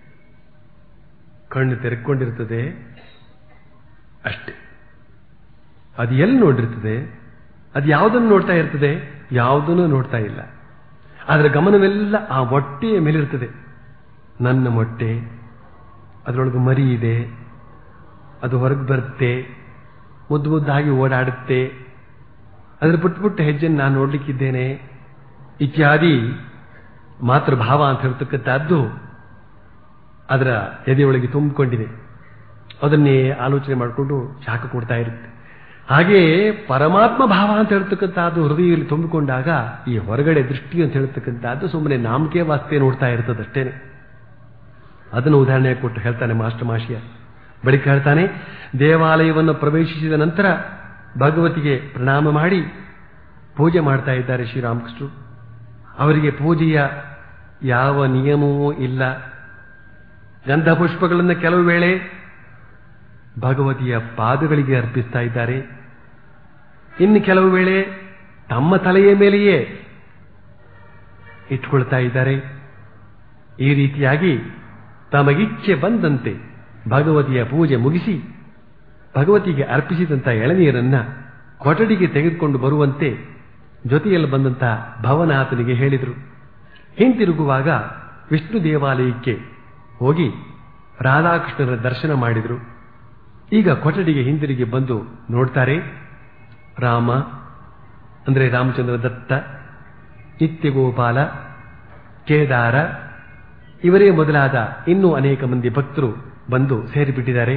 ಕಣ್ಣು ತೆರೆಕೊಂಡಿರ್ತದೆ ಅಷ್ಟೇ ಅದು ಎಲ್ಲಿ ನೋಡಿರ್ತದೆ ಅದು ಯಾವುದನ್ನು ನೋಡ್ತಾ ಇರ್ತದೆ ಯಾವುದನ್ನು ನೋಡ್ತಾ ಇಲ್ಲ ಅದರ ಗಮನವೆಲ್ಲ ಆ ಮೊಟ್ಟೆಯ ಮೇಲಿರ್ತದೆ ನನ್ನ ಮೊಟ್ಟೆ ಅದರೊಳಗೆ ಮರಿ ಇದೆ ಅದು ಹೊರಗೆ ಬರುತ್ತೆ ಮುದ್ದು ಮುದ್ದಾಗಿ ಓಡಾಡುತ್ತೆ ಅದರ ಪುಟ್ಟ ಪುಟ್ಟ ಹೆಜ್ಜೆಯನ್ನು ನಾನು ನೋಡ್ಲಿಕ್ಕಿದ್ದೇನೆ ಇತ್ಯಾದಿ ಮಾತೃಭಾವ ಅಂತ ಹೇಳ್ತಕ್ಕಂಥದ್ದು ಅದರ ಎದೆಯೊಳಗೆ ತುಂಬಿಕೊಂಡಿದೆ ಅದನ್ನೇ ಆಲೋಚನೆ ಮಾಡಿಕೊಂಡು ಶಾಖ ಕೊಡ್ತಾ ಇರುತ್ತೆ ಹಾಗೆಯೇ ಪರಮಾತ್ಮ ಭಾವ ಅಂತ ಹೇಳ್ತಕ್ಕಂಥದ್ದು ಹೃದಯದಲ್ಲಿ ತುಂಬಿಕೊಂಡಾಗ ಈ ಹೊರಗಡೆ ದೃಷ್ಟಿ ಅಂತ ಹೇಳ್ತಕ್ಕಂಥದ್ದು ಸುಮ್ಮನೆ ನಾಮಕೆ ವಾಸ್ತೆ ನೋಡ್ತಾ ಇರ್ತದಷ್ಟೇನೆ ಅದನ್ನು ಉದಾಹರಣೆ ಕೊಟ್ಟು ಹೇಳ್ತಾನೆ ಮಾಸ್ಟರ್ ಮಾಷಿಯ ಬಳಿಕ ಹೇಳ್ತಾನೆ ದೇವಾಲಯವನ್ನು ಪ್ರವೇಶಿಸಿದ ನಂತರ ಭಗವತಿಗೆ ಪ್ರಣಾಮ ಮಾಡಿ ಪೂಜೆ ಮಾಡ್ತಾ ಇದ್ದಾರೆ ಶ್ರೀರಾಮಕೃಷ್ಣರು ಅವರಿಗೆ ಪೂಜೆಯ ಯಾವ ನಿಯಮವೂ ಇಲ್ಲ ಗಂಧ ಪುಷ್ಪಗಳನ್ನು ಕೆಲವು ವೇಳೆ ಭಗವತಿಯ ಪಾದಗಳಿಗೆ ಅರ್ಪಿಸ್ತಾ ಇದ್ದಾರೆ ಇನ್ನು ಕೆಲವು ವೇಳೆ ತಮ್ಮ ತಲೆಯ ಮೇಲೆಯೇ ಇಟ್ಕೊಳ್ತಾ ಇದ್ದಾರೆ ಈ ರೀತಿಯಾಗಿ ತಮಗಿಚ್ಛೆ ಬಂದಂತೆ ಭಗವತಿಯ ಪೂಜೆ ಮುಗಿಸಿ ಭಗವತಿಗೆ ಅರ್ಪಿಸಿದಂಥ ಎಳನೀರನ್ನ ಕೊಠಡಿಗೆ ತೆಗೆದುಕೊಂಡು ಬರುವಂತೆ ಜೊತೆಯಲ್ಲಿ ಬಂದಂಥ ಭವನಾಥನಿಗೆ ಹೇಳಿದರು ಹಿಂತಿರುಗುವಾಗ ವಿಷ್ಣು ದೇವಾಲಯಕ್ಕೆ ಹೋಗಿ ರಾಧಾಕೃಷ್ಣರ ದರ್ಶನ ಮಾಡಿದರು ಈಗ ಕೊಠಡಿಗೆ ಹಿಂದಿರುಗಿ ಬಂದು ನೋಡ್ತಾರೆ ರಾಮ ಅಂದರೆ ರಾಮಚಂದ್ರ ದತ್ತ ನಿತ್ಯಗೋಪಾಲ ಕೇದಾರ ಇವರೇ ಮೊದಲಾದ ಇನ್ನೂ ಅನೇಕ ಮಂದಿ ಭಕ್ತರು ಬಂದು ಸೇರಿಬಿಟ್ಟಿದ್ದಾರೆ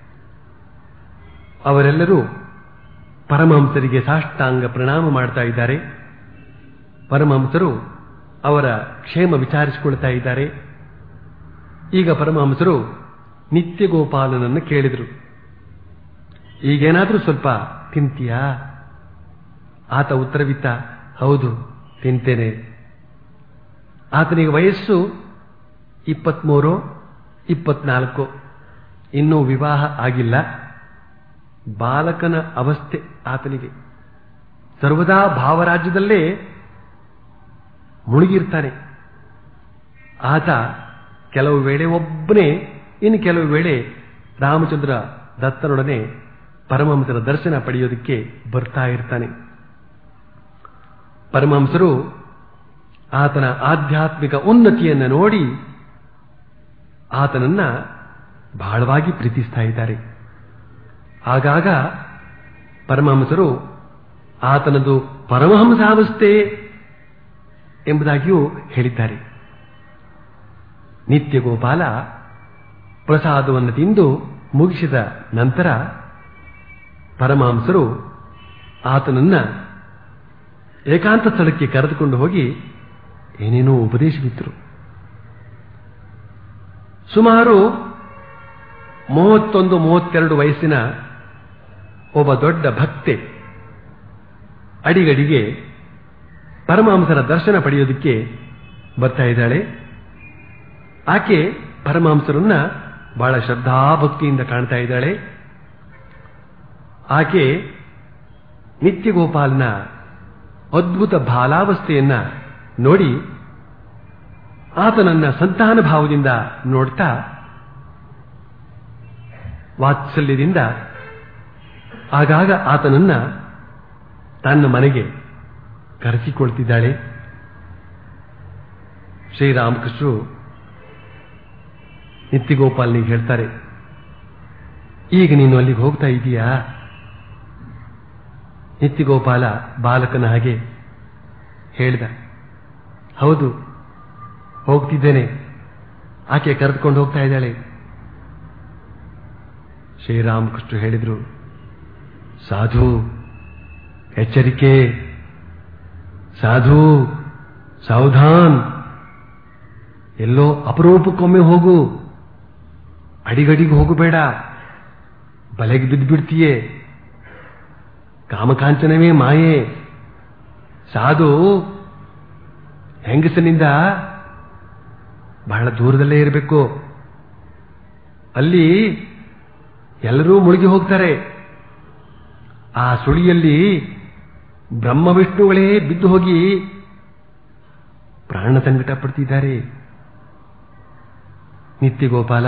ಅವರೆಲ್ಲರೂ ಪರಮಹಂಸರಿಗೆ ಸಾಷ್ಟಾಂಗ ಪ್ರಣಾಮ ಮಾಡ್ತಾ ಇದ್ದಾರೆ ಪರಮಹಂಸರು ಅವರ ಕ್ಷೇಮ ವಿಚಾರಿಸಿಕೊಳ್ತಾ ಇದ್ದಾರೆ ಈಗ ಪರಮಹಂಸರು ನಿತ್ಯಗೋಪಾಲನನ್ನು ಕೇಳಿದರು ಈಗೇನಾದರೂ ಸ್ವಲ್ಪ ತಿಂತೀಯಾ ಆತ ಉತ್ತರವಿತ್ತ ಹೌದು ತಿಂತೇನೆ ಆತನಿಗೆ ವಯಸ್ಸು ಇಪ್ಪತ್ಮೂರು ಇಪ್ಪತ್ನಾಲ್ಕು ಇನ್ನೂ ವಿವಾಹ ಆಗಿಲ್ಲ ಬಾಲಕನ ಅವಸ್ಥೆ ಆತನಿಗೆ ಸರ್ವದಾ ಭಾವರಾಜ್ಯದಲ್ಲೇ ಮುಳುಗಿರ್ತಾನೆ ಆತ ಕೆಲವು ವೇಳೆ ಒಬ್ಬನೇ ಇನ್ನು ಕೆಲವು ವೇಳೆ ರಾಮಚಂದ್ರ ದತ್ತನೊಡನೆ ಪರಮಹಂಸರ ದರ್ಶನ ಪಡೆಯೋದಕ್ಕೆ ಬರ್ತಾ ಇರ್ತಾನೆ ಪರಮಹಂಸರು ಆತನ ಆಧ್ಯಾತ್ಮಿಕ ಉನ್ನತಿಯನ್ನು ನೋಡಿ ಆತನನ್ನ ಬಹಳವಾಗಿ ಪ್ರೀತಿಸ್ತಾ ಇದ್ದಾರೆ ಆಗಾಗ ಪರಮಹಂಸರು ಆತನದು ಪರಮಹಂಸಾವಸ್ಥೆ ಎಂಬುದಾಗಿಯೂ ಹೇಳಿದ್ದಾರೆ ನಿತ್ಯ ಗೋಪಾಲ ಪ್ರಸಾದವನ್ನು ತಿಂದು ಮುಗಿಸಿದ ನಂತರ ಪರಮಹಂಸರು ಆತನನ್ನ ಏಕಾಂತ ಸ್ಥಳಕ್ಕೆ ಕರೆದುಕೊಂಡು ಹೋಗಿ ಏನೇನೋ ಉಪದೇಶವಿತ್ತರು ಸುಮಾರು ಮೂವತ್ತೊಂದು ಮೂವತ್ತೆರಡು ವಯಸ್ಸಿನ ಒಬ್ಬ ದೊಡ್ಡ ಭಕ್ತೆ ಅಡಿಗಡಿಗೆ ಪರಮಹಂಸರ ದರ್ಶನ ಪಡೆಯೋದಕ್ಕೆ ಬರ್ತಾ ಇದ್ದಾಳೆ ಆಕೆ ಪರಮಹಂಸರನ್ನ ಬಹಳ ಶ್ರದ್ಧಾಭಕ್ತಿಯಿಂದ ಕಾಣ್ತಾ ಇದ್ದಾಳೆ ಆಕೆ ನಿತ್ಯಗೋಪಾಲನ ಅದ್ಭುತ ಬಾಲಾವಸ್ಥೆಯನ್ನ ನೋಡಿ ಆತನನ್ನ ಸಂತಾನ ಭಾವದಿಂದ ನೋಡ್ತಾ ವಾತ್ಸಲ್ಯದಿಂದ ಆಗಾಗ ಆತನನ್ನ ತನ್ನ ಮನೆಗೆ ಕರೆಸಿಕೊಳ್ತಿದ್ದಾಳೆ ಶ್ರೀರಾಮಕೃಷ್ಣರು ನಿತ್ಯಗೋಪಾಲನಿಗೆ ಹೇಳ್ತಾರೆ ಈಗ ನೀನು ಅಲ್ಲಿಗೆ ಹೋಗ್ತಾ ಇದೀಯಾ ನಿತ್ಯಗೋಪಾಲ ಬಾಲಕನ ಹಾಗೆ ಹೇಳಿದ ಹೌದು ಹೋಗ್ತಿದ್ದೇನೆ ಆಕೆ ಕರೆದುಕೊಂಡು ಹೋಗ್ತಾ ಇದ್ದಾಳೆ ಶ್ರೀರಾಮಕೃಷ್ಣ ಹೇಳಿದ್ರು ಸಾಧು ಎಚ್ಚರಿಕೆ ಸಾಧು ಸಾವಧಾನ್ ಎಲ್ಲೋ ಅಪರೂಪಕ್ಕೊಮ್ಮೆ ಹೋಗು ಅಡಿಗಡಿಗೆ ಹೋಗಬೇಡ ಬಲೆಗೆ ಬಿದ್ದು ಬಿಡ್ತೀಯೇ ಕಾಮಕಾಂಚನವೇ ಮಾಯೆ ಸಾಧು ಹೆಂಗಸನಿಂದ ಬಹಳ ದೂರದಲ್ಲೇ ಇರಬೇಕು ಅಲ್ಲಿ ಎಲ್ಲರೂ ಮುಳುಗಿ ಹೋಗ್ತಾರೆ ಆ ಸುಳಿಯಲ್ಲಿ ಬ್ರಹ್ಮ ವಿಷ್ಣುಗಳೇ ಬಿದ್ದು ಹೋಗಿ ಪ್ರಾಣ ಸಂಕಟ ಪಡ್ತಿದ್ದಾರೆ ನಿತ್ಯಗೋಪಾಲ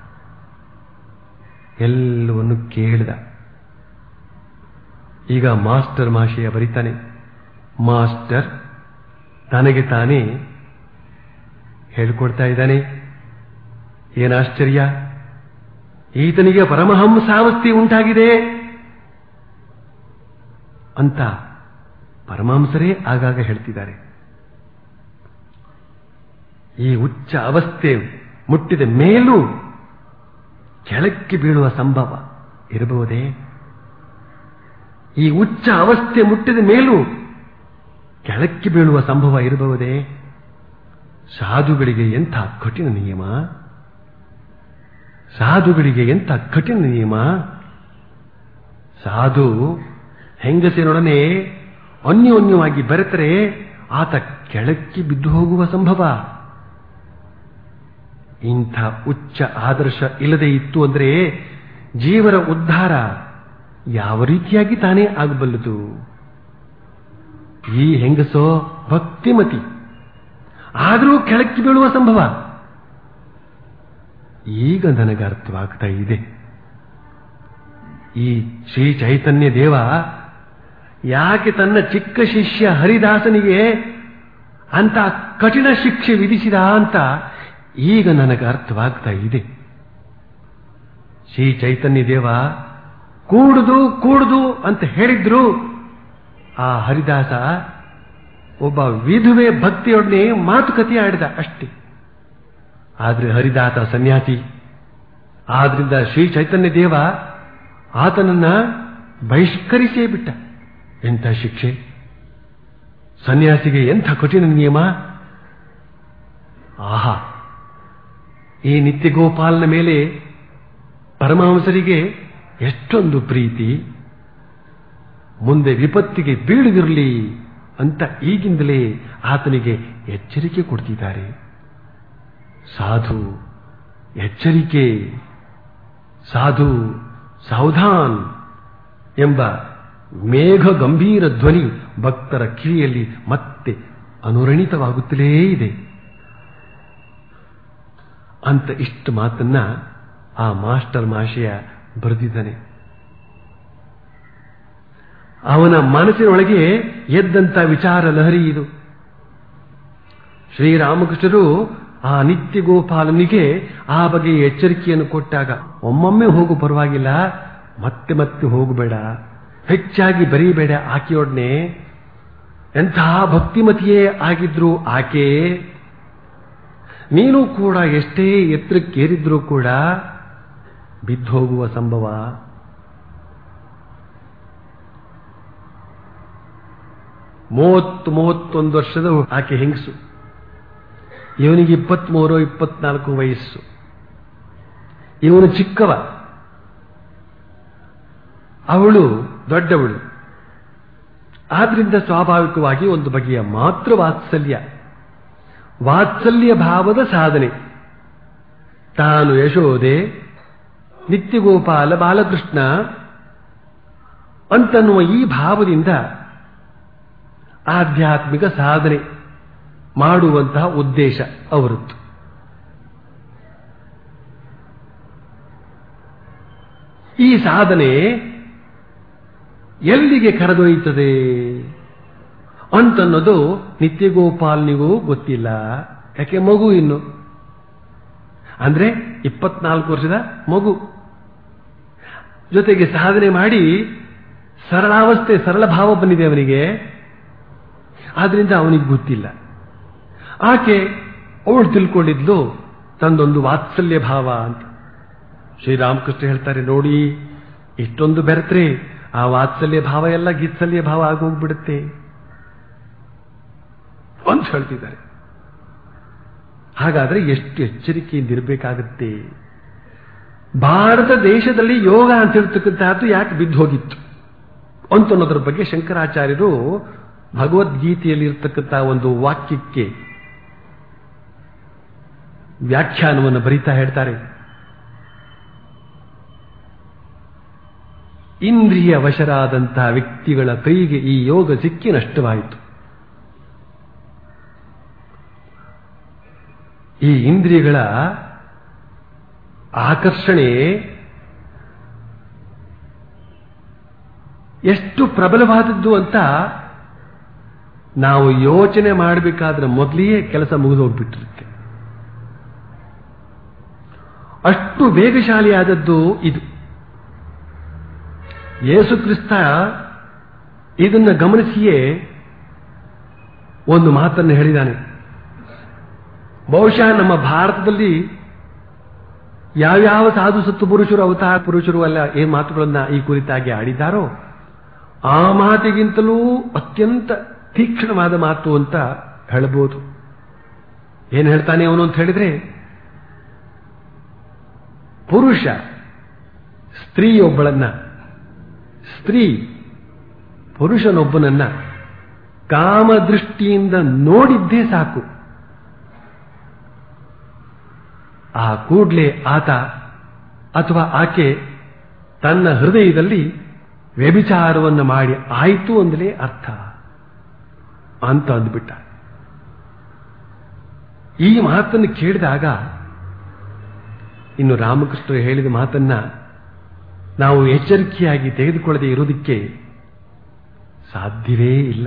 ಎಲ್ಲವನ್ನು ಕೇಳಿದ ಈಗ ಮಾಸ್ಟರ್ ಮಾಶಯ ಬರೀತಾನೆ ಮಾಸ್ಟರ್ ತನಗೆ ತಾನೇ ಹೇಳಿಕೊಡ್ತಾ ಇದ್ದಾನೆ ಏನಾಶ್ಚರ್ಯ ಈತನಿಗೆ ಪರಮಹಂಸಾವಸ್ಥೆ ಉಂಟಾಗಿದೆ ಅಂತ ಪರಮಹಂಸರೇ ಆಗಾಗ ಹೇಳ್ತಿದ್ದಾರೆ ಈ ಉಚ್ಚ ಅವಸ್ಥೆ ಮುಟ್ಟಿದ ಮೇಲೂ ಕೆಳಕ್ಕೆ ಬೀಳುವ ಸಂಭವ ಇರಬಹುದೇ ಈ ಉಚ್ಚ ಅವಸ್ಥೆ ಮುಟ್ಟಿದ ಮೇಲೂ ಕೆಳಕ್ಕೆ ಬೀಳುವ ಸಂಭವ ಇರಬಹುದೇ ಸಾಧುಗಳಿಗೆ ಎಂಥ ಕಠಿಣ ನಿಯಮ ಸಾಧುಗಳಿಗೆ ಎಂಥ ಕಠಿಣ ನಿಯಮ ಸಾಧು ಹೆಂಗಸಿನೊಡನೆ ಅನ್ಯೋನ್ಯವಾಗಿ ಬೆರೆತರೆ ಆತ ಕೆಳಕ್ಕೆ ಬಿದ್ದು ಹೋಗುವ ಸಂಭವ ಇಂಥ ಉಚ್ಚ ಆದರ್ಶ ಇಲ್ಲದೆ ಇತ್ತು ಅಂದರೆ ಜೀವರ ಉದ್ಧಾರ ಯಾವ ರೀತಿಯಾಗಿ ತಾನೇ ಆಗಬಲ್ಲದು ಈ ಹೆಂಗಸೋ ಭಕ್ತಿಮತಿ ಆದರೂ ಕೆಳಕ್ಕೆ ಬೀಳುವ ಸಂಭವ ಈಗ ನನಗೆ ಅರ್ಥವಾಗ್ತಾ ಇದೆ ಈ ಶ್ರೀ ಚೈತನ್ಯ ದೇವ ಯಾಕೆ ತನ್ನ ಚಿಕ್ಕ ಶಿಷ್ಯ ಹರಿದಾಸನಿಗೆ ಅಂತ ಕಠಿಣ ಶಿಕ್ಷೆ ವಿಧಿಸಿದ ಅಂತ ಈಗ ನನಗೆ ಅರ್ಥವಾಗ್ತಾ ಇದೆ ಶ್ರೀ ಚೈತನ್ಯ ದೇವ ಕೂಡುದು ಕೂಡುದು ಅಂತ ಹೇಳಿದ್ರು ಆ ಹರಿದಾಸ ಒಬ್ಬ ವಿಧುವೆ ಭಕ್ತಿಯೊಡನೆ ಮಾತುಕತೆ ಆಡಿದ ಅಷ್ಟೇ ಆದ್ರೆ ಹರಿದಾಸ ಸನ್ಯಾಸಿ ಆದ್ರಿಂದ ಶ್ರೀ ಚೈತನ್ಯ ದೇವ ಆತನನ್ನ ಬಹಿಷ್ಕರಿಸೇ ಬಿಟ್ಟ ಎಂಥ ಶಿಕ್ಷೆ ಸನ್ಯಾಸಿಗೆ ಎಂಥ ಕಠಿಣ ನಿಯಮ ಆಹಾ ಈ ನಿತ್ಯಗೋಪಾಲನ ಮೇಲೆ ಪರಮಹಂಸರಿಗೆ ಎಷ್ಟೊಂದು ಪ್ರೀತಿ ಮುಂದೆ ವಿಪತ್ತಿಗೆ ಬೀಳದಿರಲಿ ಅಂತ ಈಗಿಂದಲೇ ಆತನಿಗೆ ಎಚ್ಚರಿಕೆ ಕೊಡ್ತಿದ್ದಾರೆ ಸಾಧು ಎಚ್ಚರಿಕೆ ಸಾಧು ಸಾವಧಾನ್ ಎಂಬ ಮೇಘ ಗಂಭೀರ ಧ್ವನಿ ಭಕ್ತರ ಕಿವಿಯಲ್ಲಿ ಮತ್ತೆ ಅನುರಣಿತವಾಗುತ್ತಲೇ ಇದೆ ಅಂತ ಇಷ್ಟು ಮಾತನ್ನ ಆ ಮಾಸ್ಟರ್ ಮಾಶಯ ಬರೆದಿದ್ದಾನೆ ಅವನ ಮನಸ್ಸಿನೊಳಗೆ ಎದ್ದಂತ ವಿಚಾರ ಲಹರಿ ಇದು ಶ್ರೀರಾಮಕೃಷ್ಣರು ಆ ನಿತ್ಯ ಗೋಪಾಲನಿಗೆ ಆ ಬಗೆಯ ಎಚ್ಚರಿಕೆಯನ್ನು ಕೊಟ್ಟಾಗ ಒಮ್ಮೊಮ್ಮೆ ಹೋಗು ಪರವಾಗಿಲ್ಲ ಮತ್ತೆ ಮತ್ತೆ ಹೋಗಬೇಡ ಹೆಚ್ಚಾಗಿ ಬರೀಬೇಡ ಆಕೆಯೊಡನೆ ಎಂತಹ ಭಕ್ತಿಮತಿಯೇ ಆಗಿದ್ರು ಆಕೆ ನೀನು ಕೂಡ ಎಷ್ಟೇ ಎತ್ತರಕ್ಕೇರಿದ್ರೂ ಕೂಡ ಬಿದ್ದೋಗುವ ಸಂಭವ ಮೂವತ್ತು ಮೂವತ್ತೊಂದು ವರ್ಷದ ಆಕೆ ಹೆಂಗಸು ಇವನಿಗೆ ಇಪ್ಪತ್ಮೂರು ಇಪ್ಪತ್ನಾಲ್ಕು ವಯಸ್ಸು ಇವನು ಚಿಕ್ಕವ ಅವಳು ದೊಡ್ಡವಳು ಆದ್ರಿಂದ ಸ್ವಾಭಾವಿಕವಾಗಿ ಒಂದು ಬಗೆಯ ಮಾತೃ ವಾತ್ಸಲ್ಯ ವಾತ್ಸಲ್ಯ ಭಾವದ ಸಾಧನೆ ತಾನು ಯಶೋದೆ ನಿತ್ಯಗೋಪಾಲ ಬಾಲಕೃಷ್ಣ ಅಂತನ್ನುವ ಈ ಭಾವದಿಂದ ಆಧ್ಯಾತ್ಮಿಕ ಸಾಧನೆ ಮಾಡುವಂತಹ ಉದ್ದೇಶ ಅವರದ್ದು ಈ ಸಾಧನೆ ಎಲ್ಲಿಗೆ ಕರೆದೊಯ್ಯುತ್ತದೆ ಅಂತನ್ನೋದು ನಿತ್ಯಗೋಪಾಲ್ನಿಗೂ ಗೊತ್ತಿಲ್ಲ ಯಾಕೆ ಮಗು ಇನ್ನು ಅಂದ್ರೆ ಇಪ್ಪತ್ನಾಲ್ಕು ವರ್ಷದ ಮಗು ಜೊತೆಗೆ ಸಾಧನೆ ಮಾಡಿ ಸರಳಾವಸ್ಥೆ ಸರಳ ಭಾವ ಬಂದಿದೆ ಅವನಿಗೆ ಆದ್ರಿಂದ ಅವನಿಗೆ ಗೊತ್ತಿಲ್ಲ ಆಕೆ ಅವಳು ತಿಳ್ಕೊಂಡಿದ್ಲು ತಂದೊಂದು ವಾತ್ಸಲ್ಯ ಭಾವ ಅಂತ ಶ್ರೀರಾಮಕೃಷ್ಣ ಹೇಳ್ತಾರೆ ನೋಡಿ ಇಷ್ಟೊಂದು ಬೆರೆತ್ರೆ ಆ ವಾತ್ಸಲ್ಯ ಭಾವ ಎಲ್ಲ ಗಿತ್ಸಲ್ಯ ಭಾವ ಆಗೋಗ್ಬಿಡುತ್ತೆ ಅಂತ ಹೇಳ್ತಿದ್ದಾರೆ ಹಾಗಾದ್ರೆ ಎಷ್ಟು ಎಚ್ಚರಿಕೆಯಿಂದ ಇರಬೇಕಾಗತ್ತೆ ಭಾರತ ದೇಶದಲ್ಲಿ ಯೋಗ ಅಂತ ಹೇಳ್ತಕ್ಕಂತಹದ್ದು ಯಾಕೆ ಬಿದ್ದು ಹೋಗಿತ್ತು ಅಂತನ್ನೋದ್ರ ಬಗ್ಗೆ ಶಂಕರಾಚಾರ್ಯರು ಭಗವದ್ಗೀತೆಯಲ್ಲಿ ಇರ್ತಕ್ಕಂತಹ ಒಂದು ವಾಕ್ಯಕ್ಕೆ ವ್ಯಾಖ್ಯಾನವನ್ನು ಬರೀತಾ ಹೇಳ್ತಾರೆ ಇಂದ್ರಿಯ ವಶರಾದಂತಹ ವ್ಯಕ್ತಿಗಳ ಕೈಗೆ ಈ ಯೋಗ ಸಿಕ್ಕಿ ನಷ್ಟವಾಯಿತು ಈ ಇಂದ್ರಿಯಗಳ ಆಕರ್ಷಣೆ ಎಷ್ಟು ಪ್ರಬಲವಾದದ್ದು ಅಂತ ನಾವು ಯೋಚನೆ ಮಾಡಬೇಕಾದ್ರೆ ಮೊದಲಿಯೇ ಕೆಲಸ ಮುಗಿದು ಹೋಗ್ಬಿಟ್ಟಿರುತ್ತೆ ಅಷ್ಟು ವೇಗಶಾಲಿಯಾದದ್ದು ಇದು ಯೇಸು ಕ್ರಿಸ್ತ ಇದನ್ನು ಗಮನಿಸಿಯೇ ಒಂದು ಮಾತನ್ನು ಹೇಳಿದ್ದಾನೆ ಬಹುಶಃ ನಮ್ಮ ಭಾರತದಲ್ಲಿ ಯಾವ್ಯಾವ ಸಾಧು ಸತ್ತು ಪುರುಷರು ಅವತಾರ ಪುರುಷರು ಅಲ್ಲ ಈ ಮಾತುಗಳನ್ನ ಈ ಕುರಿತಾಗಿ ಆಡಿದ್ದಾರೋ ಆ ಮಾತಿಗಿಂತಲೂ ಅತ್ಯಂತ ತೀಕ್ಷ್ಣವಾದ ಮಾತು ಅಂತ ಹೇಳಬಹುದು ಏನ್ ಹೇಳ್ತಾನೆ ಅವನು ಅಂತ ಹೇಳಿದ್ರೆ ಪುರುಷ ಸ್ತ್ರೀಯೊಬ್ಬಳನ್ನ ಸ್ತ್ರೀ ಪುರುಷನೊಬ್ಬನನ್ನ ಕಾಮದೃಷ್ಟಿಯಿಂದ ನೋಡಿದ್ದೇ ಸಾಕು ಆ ಕೂಡ್ಲೆ ಆತ ಅಥವಾ ಆಕೆ ತನ್ನ ಹೃದಯದಲ್ಲಿ ವ್ಯಭಿಚಾರವನ್ನು ಮಾಡಿ ಆಯಿತು ಅಂದಲೇ ಅರ್ಥ ಅಂತ ಅಂದ್ಬಿಟ್ಟ ಈ ಮಾತನ್ನು ಕೇಳಿದಾಗ ಇನ್ನು ರಾಮಕೃಷ್ಣರು ಹೇಳಿದ ಮಾತನ್ನ ನಾವು ಎಚ್ಚರಿಕೆಯಾಗಿ ತೆಗೆದುಕೊಳ್ಳದೆ ಇರುವುದಕ್ಕೆ ಸಾಧ್ಯವೇ ಇಲ್ಲ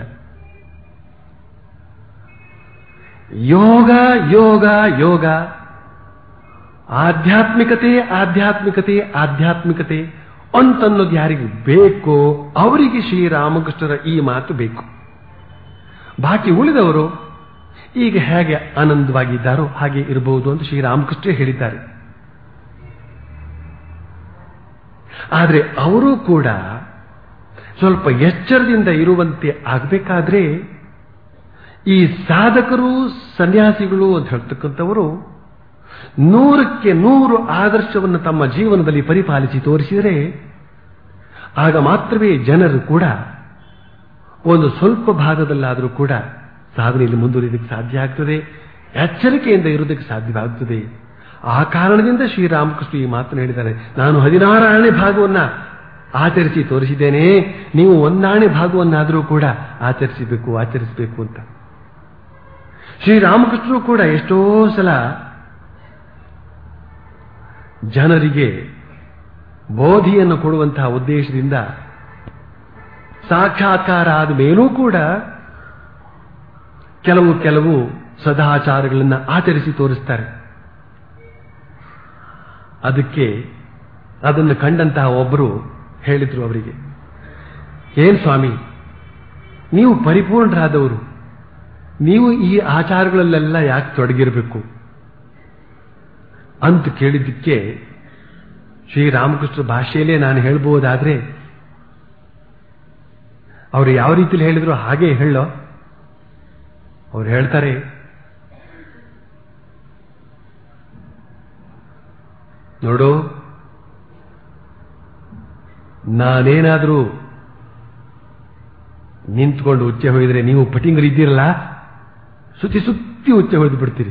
ಯೋಗ ಯೋಗ ಯೋಗ ಆಧ್ಯಾತ್ಮಿಕತೆ ಆಧ್ಯಾತ್ಮಿಕತೆ ಆಧ್ಯಾತ್ಮಿಕತೆ ಅಂತನ್ನೋದು ಯಾರಿಗೆ ಬೇಕೋ ಅವರಿಗೆ ಶ್ರೀರಾಮಕೃಷ್ಣರ ಈ ಮಾತು ಬೇಕು ಬಾಕಿ ಉಳಿದವರು ಈಗ ಹೇಗೆ ಆನಂದವಾಗಿದ್ದಾರೋ ಹಾಗೆ ಇರಬಹುದು ಅಂತ ಶ್ರೀರಾಮಕೃಷ್ಣ ಹೇಳಿದ್ದಾರೆ ಆದರೆ ಅವರು ಕೂಡ ಸ್ವಲ್ಪ ಎಚ್ಚರದಿಂದ ಇರುವಂತೆ ಆಗಬೇಕಾದ್ರೆ ಈ ಸಾಧಕರು ಸನ್ಯಾಸಿಗಳು ಅಂತ ಹೇಳ್ತಕ್ಕಂಥವರು ನೂರಕ್ಕೆ ನೂರು ಆದರ್ಶವನ್ನು ತಮ್ಮ ಜೀವನದಲ್ಲಿ ಪರಿಪಾಲಿಸಿ ತೋರಿಸಿದರೆ ಆಗ ಮಾತ್ರವೇ ಜನರು ಕೂಡ ಒಂದು ಸ್ವಲ್ಪ ಭಾಗದಲ್ಲಾದರೂ ಕೂಡ ಸಾಧನೆಯಲ್ಲಿ ಮುಂದುವರಿಯೋದಕ್ಕೆ ಸಾಧ್ಯ ಆಗ್ತದೆ ಎಚ್ಚರಿಕೆಯಿಂದ ಇರುವುದಕ್ಕೆ ಸಾಧ್ಯವಾಗುತ್ತದೆ ಆ ಕಾರಣದಿಂದ ಶ್ರೀರಾಮಕೃಷ್ಣ ಈ ಮಾತನ್ನು ಹೇಳಿದ್ದಾರೆ ನಾನು ಹದಿನಾರನೇ ಭಾಗವನ್ನ ಆಚರಿಸಿ ತೋರಿಸಿದ್ದೇನೆ ನೀವು ಒಂದಾಣೆ ಭಾಗವನ್ನಾದರೂ ಕೂಡ ಆಚರಿಸಬೇಕು ಆಚರಿಸಬೇಕು ಅಂತ ಶ್ರೀರಾಮಕೃಷ್ಣರು ಕೂಡ ಎಷ್ಟೋ ಸಲ ಜನರಿಗೆ ಬೋಧಿಯನ್ನು ಕೊಡುವಂತಹ ಉದ್ದೇಶದಿಂದ ಸಾಕ್ಷಾತ್ಕಾರ ಆದ ಮೇಲೂ ಕೂಡ ಕೆಲವು ಕೆಲವು ಸದಾಚಾರಗಳನ್ನು ಆಚರಿಸಿ ತೋರಿಸ್ತಾರೆ ಅದಕ್ಕೆ ಅದನ್ನು ಕಂಡಂತಹ ಒಬ್ಬರು ಹೇಳಿದ್ರು ಅವರಿಗೆ ಏನ್ ಸ್ವಾಮಿ ನೀವು ಪರಿಪೂರ್ಣರಾದವರು ನೀವು ಈ ಆಚಾರಗಳಲ್ಲೆಲ್ಲ ಯಾಕೆ ತೊಡಗಿರಬೇಕು ಅಂತ ಕೇಳಿದ್ದಕ್ಕೆ ಶ್ರೀರಾಮಕೃಷ್ಣ ಭಾಷೆಯಲ್ಲೇ ನಾನು ಹೇಳ್ಬಹುದಾದ್ರೆ ಅವರು ಯಾವ ರೀತಿಯಲ್ಲಿ ಹೇಳಿದ್ರು ಹಾಗೆ ಹೇಳೋ ಅವ್ರು ಹೇಳ್ತಾರೆ ನೋಡು ನಾನೇನಾದರೂ ನಿಂತ್ಕೊಂಡು ಉಚ್ಚೆ ಹೊಯ್ದರೆ ನೀವು ಪಟಿಂಗರು ಇದ್ದೀರಲ್ಲ ಸುತ್ತಿ ಸುತ್ತಿ ಉಚ್ಚೆ ಹೊಯ್ದು ಬಿಡ್ತೀರಿ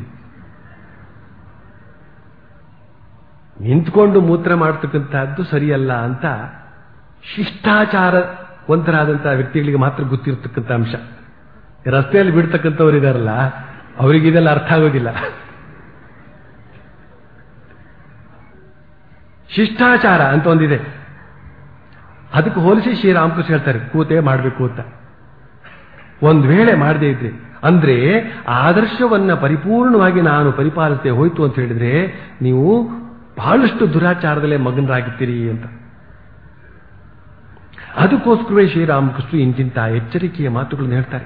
ನಿಂತ್ಕೊಂಡು ಮೂತ್ರ ಮಾಡ್ತಕ್ಕಂಥದ್ದು ಸರಿಯಲ್ಲ ಅಂತ ಶಿಷ್ಟಾಚಾರ ವಂತರಾದಂತಹ ವ್ಯಕ್ತಿಗಳಿಗೆ ಮಾತ್ರ ಗೊತ್ತಿರತಕ್ಕಂಥ ಅಂಶ ರಸ್ತೆಯಲ್ಲಿ ಬಿಡ್ತಕ್ಕಂಥವ್ರು ಇದಾರಲ್ಲ ಅವರಿಗೆ ಇದೆಲ್ಲ ಅರ್ಥ ಆಗೋದಿಲ್ಲ ಶಿಷ್ಟಾಚಾರ ಅಂತ ಒಂದಿದೆ ಅದಕ್ಕೆ ಹೋಲಿಸಿ ಶ್ರೀರಾಮಕೃಷ್ಣ ಹೇಳ್ತಾರೆ ಕೂತೆ ಮಾಡಬೇಕು ಅಂತ ಒಂದು ವೇಳೆ ಮಾಡದೇ ಇದ್ರೆ ಅಂದ್ರೆ ಆದರ್ಶವನ್ನ ಪರಿಪೂರ್ಣವಾಗಿ ನಾನು ಪರಿಪಾಲಿಸದೆ ಹೋಯ್ತು ಅಂತ ಹೇಳಿದ್ರೆ ನೀವು ಬಹಳಷ್ಟು ದುರಾಚಾರದಲ್ಲೇ ಮಗನರಾಗಿರ್ತೀರಿ ಅಂತ ಅದಕ್ಕೋಸ್ಕರವೇ ಶ್ರೀರಾಮಕೃಷ್ಣ ಇಂತಿಂತ ಎಚ್ಚರಿಕೆಯ ಮಾತುಗಳನ್ನು ಹೇಳ್ತಾರೆ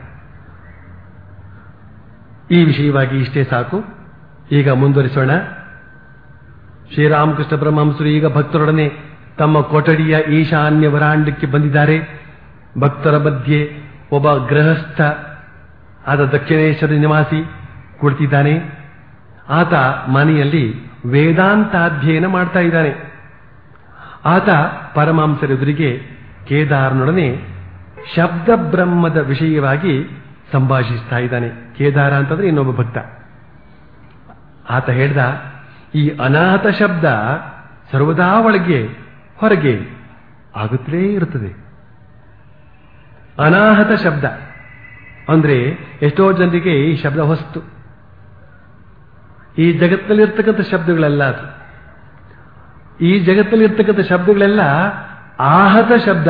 ಈ ವಿಷಯವಾಗಿ ಇಷ್ಟೇ ಸಾಕು ಈಗ ಮುಂದುವರಿಸೋಣ ಶ್ರೀರಾಮಕೃಷ್ಣ ಪರಮಹಂಸರು ಈಗ ಭಕ್ತರೊಡನೆ ತಮ್ಮ ಕೊಠಡಿಯ ಈಶಾನ್ಯ ವರಾಂಡಕ್ಕೆ ಬಂದಿದ್ದಾರೆ ಭಕ್ತರ ಮಧ್ಯೆ ಒಬ್ಬ ಗೃಹಸ್ಥ ಆದ ದಕ್ಷಿಣೇಶ್ವರ ನಿವಾಸಿ ಕುಳಿತಿದ್ದಾನೆ ಆತ ಮನೆಯಲ್ಲಿ ವೇದಾಂತಾಧ್ಯಯನ ಮಾಡ್ತಾ ಇದ್ದಾನೆ ಆತ ಪರಮಹಂಸರೆದುರಿಗೆ ಕೇದಾರನೊಡನೆ ಶಬ್ದ ಬ್ರಹ್ಮದ ವಿಷಯವಾಗಿ ಸಂಭಾಷಿಸ್ತಾ ಇದ್ದಾನೆ ಕೇದಾರ ಅಂತಂದ್ರೆ ಇನ್ನೊಬ್ಬ ಭಕ್ತ ಆತ ಹೇಳ್ದ ಈ ಅನಾಥ ಶಬ್ದ ಸರ್ವದಾ ಒಳಗೆ ಹೊರಗೆ ಆಗುತ್ತಲೇ ಇರುತ್ತದೆ ಅನಾಹತ ಶಬ್ದ ಅಂದ್ರೆ ಎಷ್ಟೋ ಜನರಿಗೆ ಈ ಶಬ್ದ ಹೊಸ್ತು ಈ ಜಗತ್ತಿನಲ್ಲಿರ್ತಕ್ಕಂಥ ಶಬ್ದಗಳೆಲ್ಲ ಅದು ಈ ಜಗತ್ತಲ್ಲಿರ್ತಕ್ಕಂಥ ಶಬ್ದಗಳೆಲ್ಲ ಆಹತ ಶಬ್ದ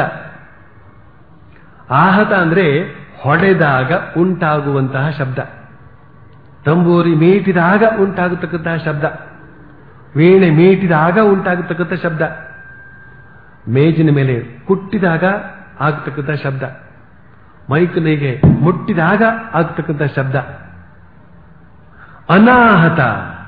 ಆಹತ ಅಂದ್ರೆ ಹೊಡೆದಾಗ ಉಂಟಾಗುವಂತಹ ಶಬ್ದ ತಂಬೂರಿ ಮೀಟಿದಾಗ ಉಂಟಾಗತಕ್ಕಂತಹ ಶಬ್ದ ವೀಣೆ ಮೀಟಿದಾಗ ಉಂಟಾಗತಕ್ಕಂಥ ಶಬ್ದ ಮೇಜಿನ ಮೇಲೆ ಕುಟ್ಟಿದಾಗ ಆಗತಕ್ಕಂಥ ಶಬ್ದ ಮೈಕನಿಗೆ ಮುಟ್ಟಿದಾಗ ಆಗತಕ್ಕಂಥ ಶಬ್ದ ಅನಾಹತ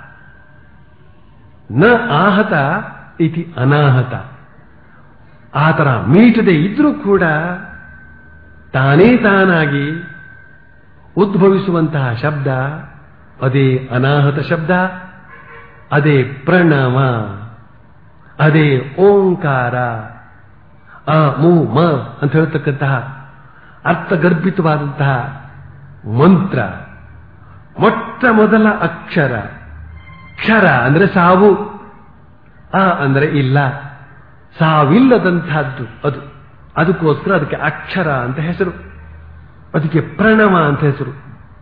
ನ ಆಹತ ಇತಿ ಅನಾಹತ ಆ ತರ ಮೀಟದೆ ಇದ್ರೂ ಕೂಡ ತಾನೇ ತಾನಾಗಿ ಉದ್ಭವಿಸುವಂತಹ ಶಬ್ದ ಅದೇ ಅನಾಹತ ಶಬ್ದ ಅದೇ ಪ್ರಣವ ಅದೇ ಓಂಕಾರ ಆ ಮು ಮ ಅಂತ ಹೇಳ್ತಕ್ಕಂತಹ ಅರ್ಥಗರ್ಭಿತವಾದಂತಹ ಮಂತ್ರ ಮೊಟ್ಟ ಮೊದಲ ಅಕ್ಷರ ಕ್ಷರ ಅಂದ್ರೆ ಸಾವು ಆ ಅಂದ್ರೆ ಇಲ್ಲ ಸಾವಿಲ್ಲದಂತಹದ್ದು ಅದು ಅದಕ್ಕೋಸ್ಕರ ಅದಕ್ಕೆ ಅಕ್ಷರ ಅಂತ ಹೆಸರು ಅದಕ್ಕೆ ಪ್ರಣವ ಅಂತ ಹೆಸರು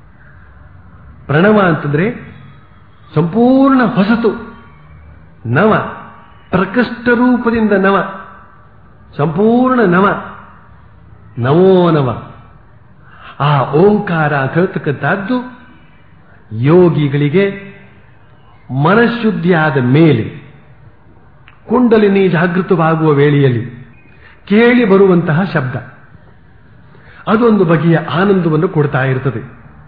ಪ್ರಣವ ಅಂತಂದ್ರೆ ಸಂಪೂರ್ಣ ಹೊಸತು ನವ ಪ್ರಕೃಷ್ಟ ರೂಪದಿಂದ ನವ ಸಂಪೂರ್ಣ ನವ ನವೋ ನವ ಆ ಓಂಕಾರ ಅಂತ ಹೇಳ್ತಕ್ಕಂಥದ್ದು ಯೋಗಿಗಳಿಗೆ ಮನಃಶುದ್ಧಿಯಾದ ಮೇಲೆ ಕುಂಡಲಿನಿ ಜಾಗೃತವಾಗುವ ವೇಳೆಯಲ್ಲಿ ಕೇಳಿ ಬರುವಂತಹ ಶಬ್ದ ಅದೊಂದು ಬಗೆಯ ಆನಂದವನ್ನು ಕೊಡ್ತಾ ಇರ್ತದೆ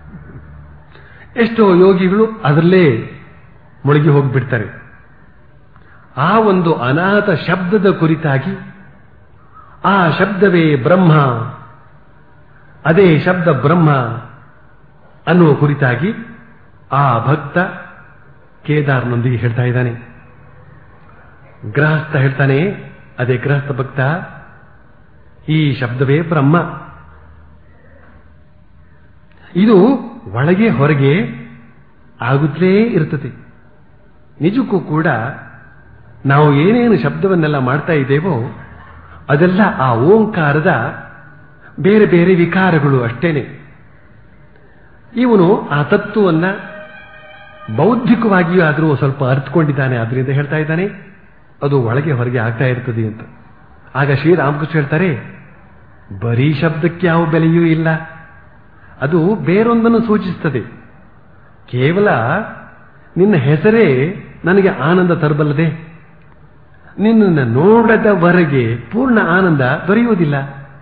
ಎಷ್ಟೋ ಯೋಗಿಗಳು ಅದರಲ್ಲೇ ಮುಳುಗಿ ಹೋಗಿಬಿಡ್ತಾರೆ ಆ ಒಂದು ಅನಾಥ ಶಬ್ದದ ಕುರಿತಾಗಿ ಆ ಶಬ್ದವೇ ಬ್ರಹ್ಮ ಅದೇ ಶಬ್ದ ಬ್ರಹ್ಮ ಅನ್ನುವ ಕುರಿತಾಗಿ ಆ ಭಕ್ತ ಕೇದಾರ್ನೊಂದಿಗೆ ಹೇಳ್ತಾ ಇದ್ದಾನೆ ಗೃಹಸ್ಥ ಹೇಳ್ತಾನೆ ಅದೇ ಗೃಹಸ್ಥ ಭಕ್ತ ಈ ಶಬ್ದವೇ ಬ್ರಹ್ಮ ಇದು ಒಳಗೆ ಹೊರಗೆ ಆಗುತ್ತಲೇ ಇರ್ತದೆ ನಿಜಕ್ಕೂ ಕೂಡ ನಾವು ಏನೇನು ಶಬ್ದವನ್ನೆಲ್ಲ ಮಾಡ್ತಾ ಇದ್ದೇವೋ ಅದೆಲ್ಲ ಆ ಓಂಕಾರದ ಬೇರೆ ಬೇರೆ ವಿಕಾರಗಳು ಅಷ್ಟೇನೆ ಇವನು ಆ ತತ್ವವನ್ನ ಬೌದ್ಧಿಕವಾಗಿಯೂ ಆದರೂ ಸ್ವಲ್ಪ ಅರ್ಥಕೊಂಡಿದ್ದಾನೆ ಅದರಿಂದ ಹೇಳ್ತಾ ಇದ್ದಾನೆ ಅದು ಒಳಗೆ ಹೊರಗೆ ಆಗ್ತಾ ಇರ್ತದೆ ಅಂತ ಆಗ ಶ್ರೀರಾಮಕೃಷ್ಣ ಹೇಳ್ತಾರೆ ಬರೀ ಶಬ್ದಕ್ಕೆ ಯಾವ ಬೆಲೆಯೂ ಇಲ್ಲ ಅದು ಬೇರೊಂದನ್ನು ಸೂಚಿಸುತ್ತದೆ ಕೇವಲ ನಿನ್ನ ಹೆಸರೇ ನನಗೆ ಆನಂದ ತರಬಲ್ಲದೆ ನಿನ್ನನ್ನು ನೋಡದವರೆಗೆ ಪೂರ್ಣ ಆನಂದ ದೊರೆಯುವುದಿಲ್ಲ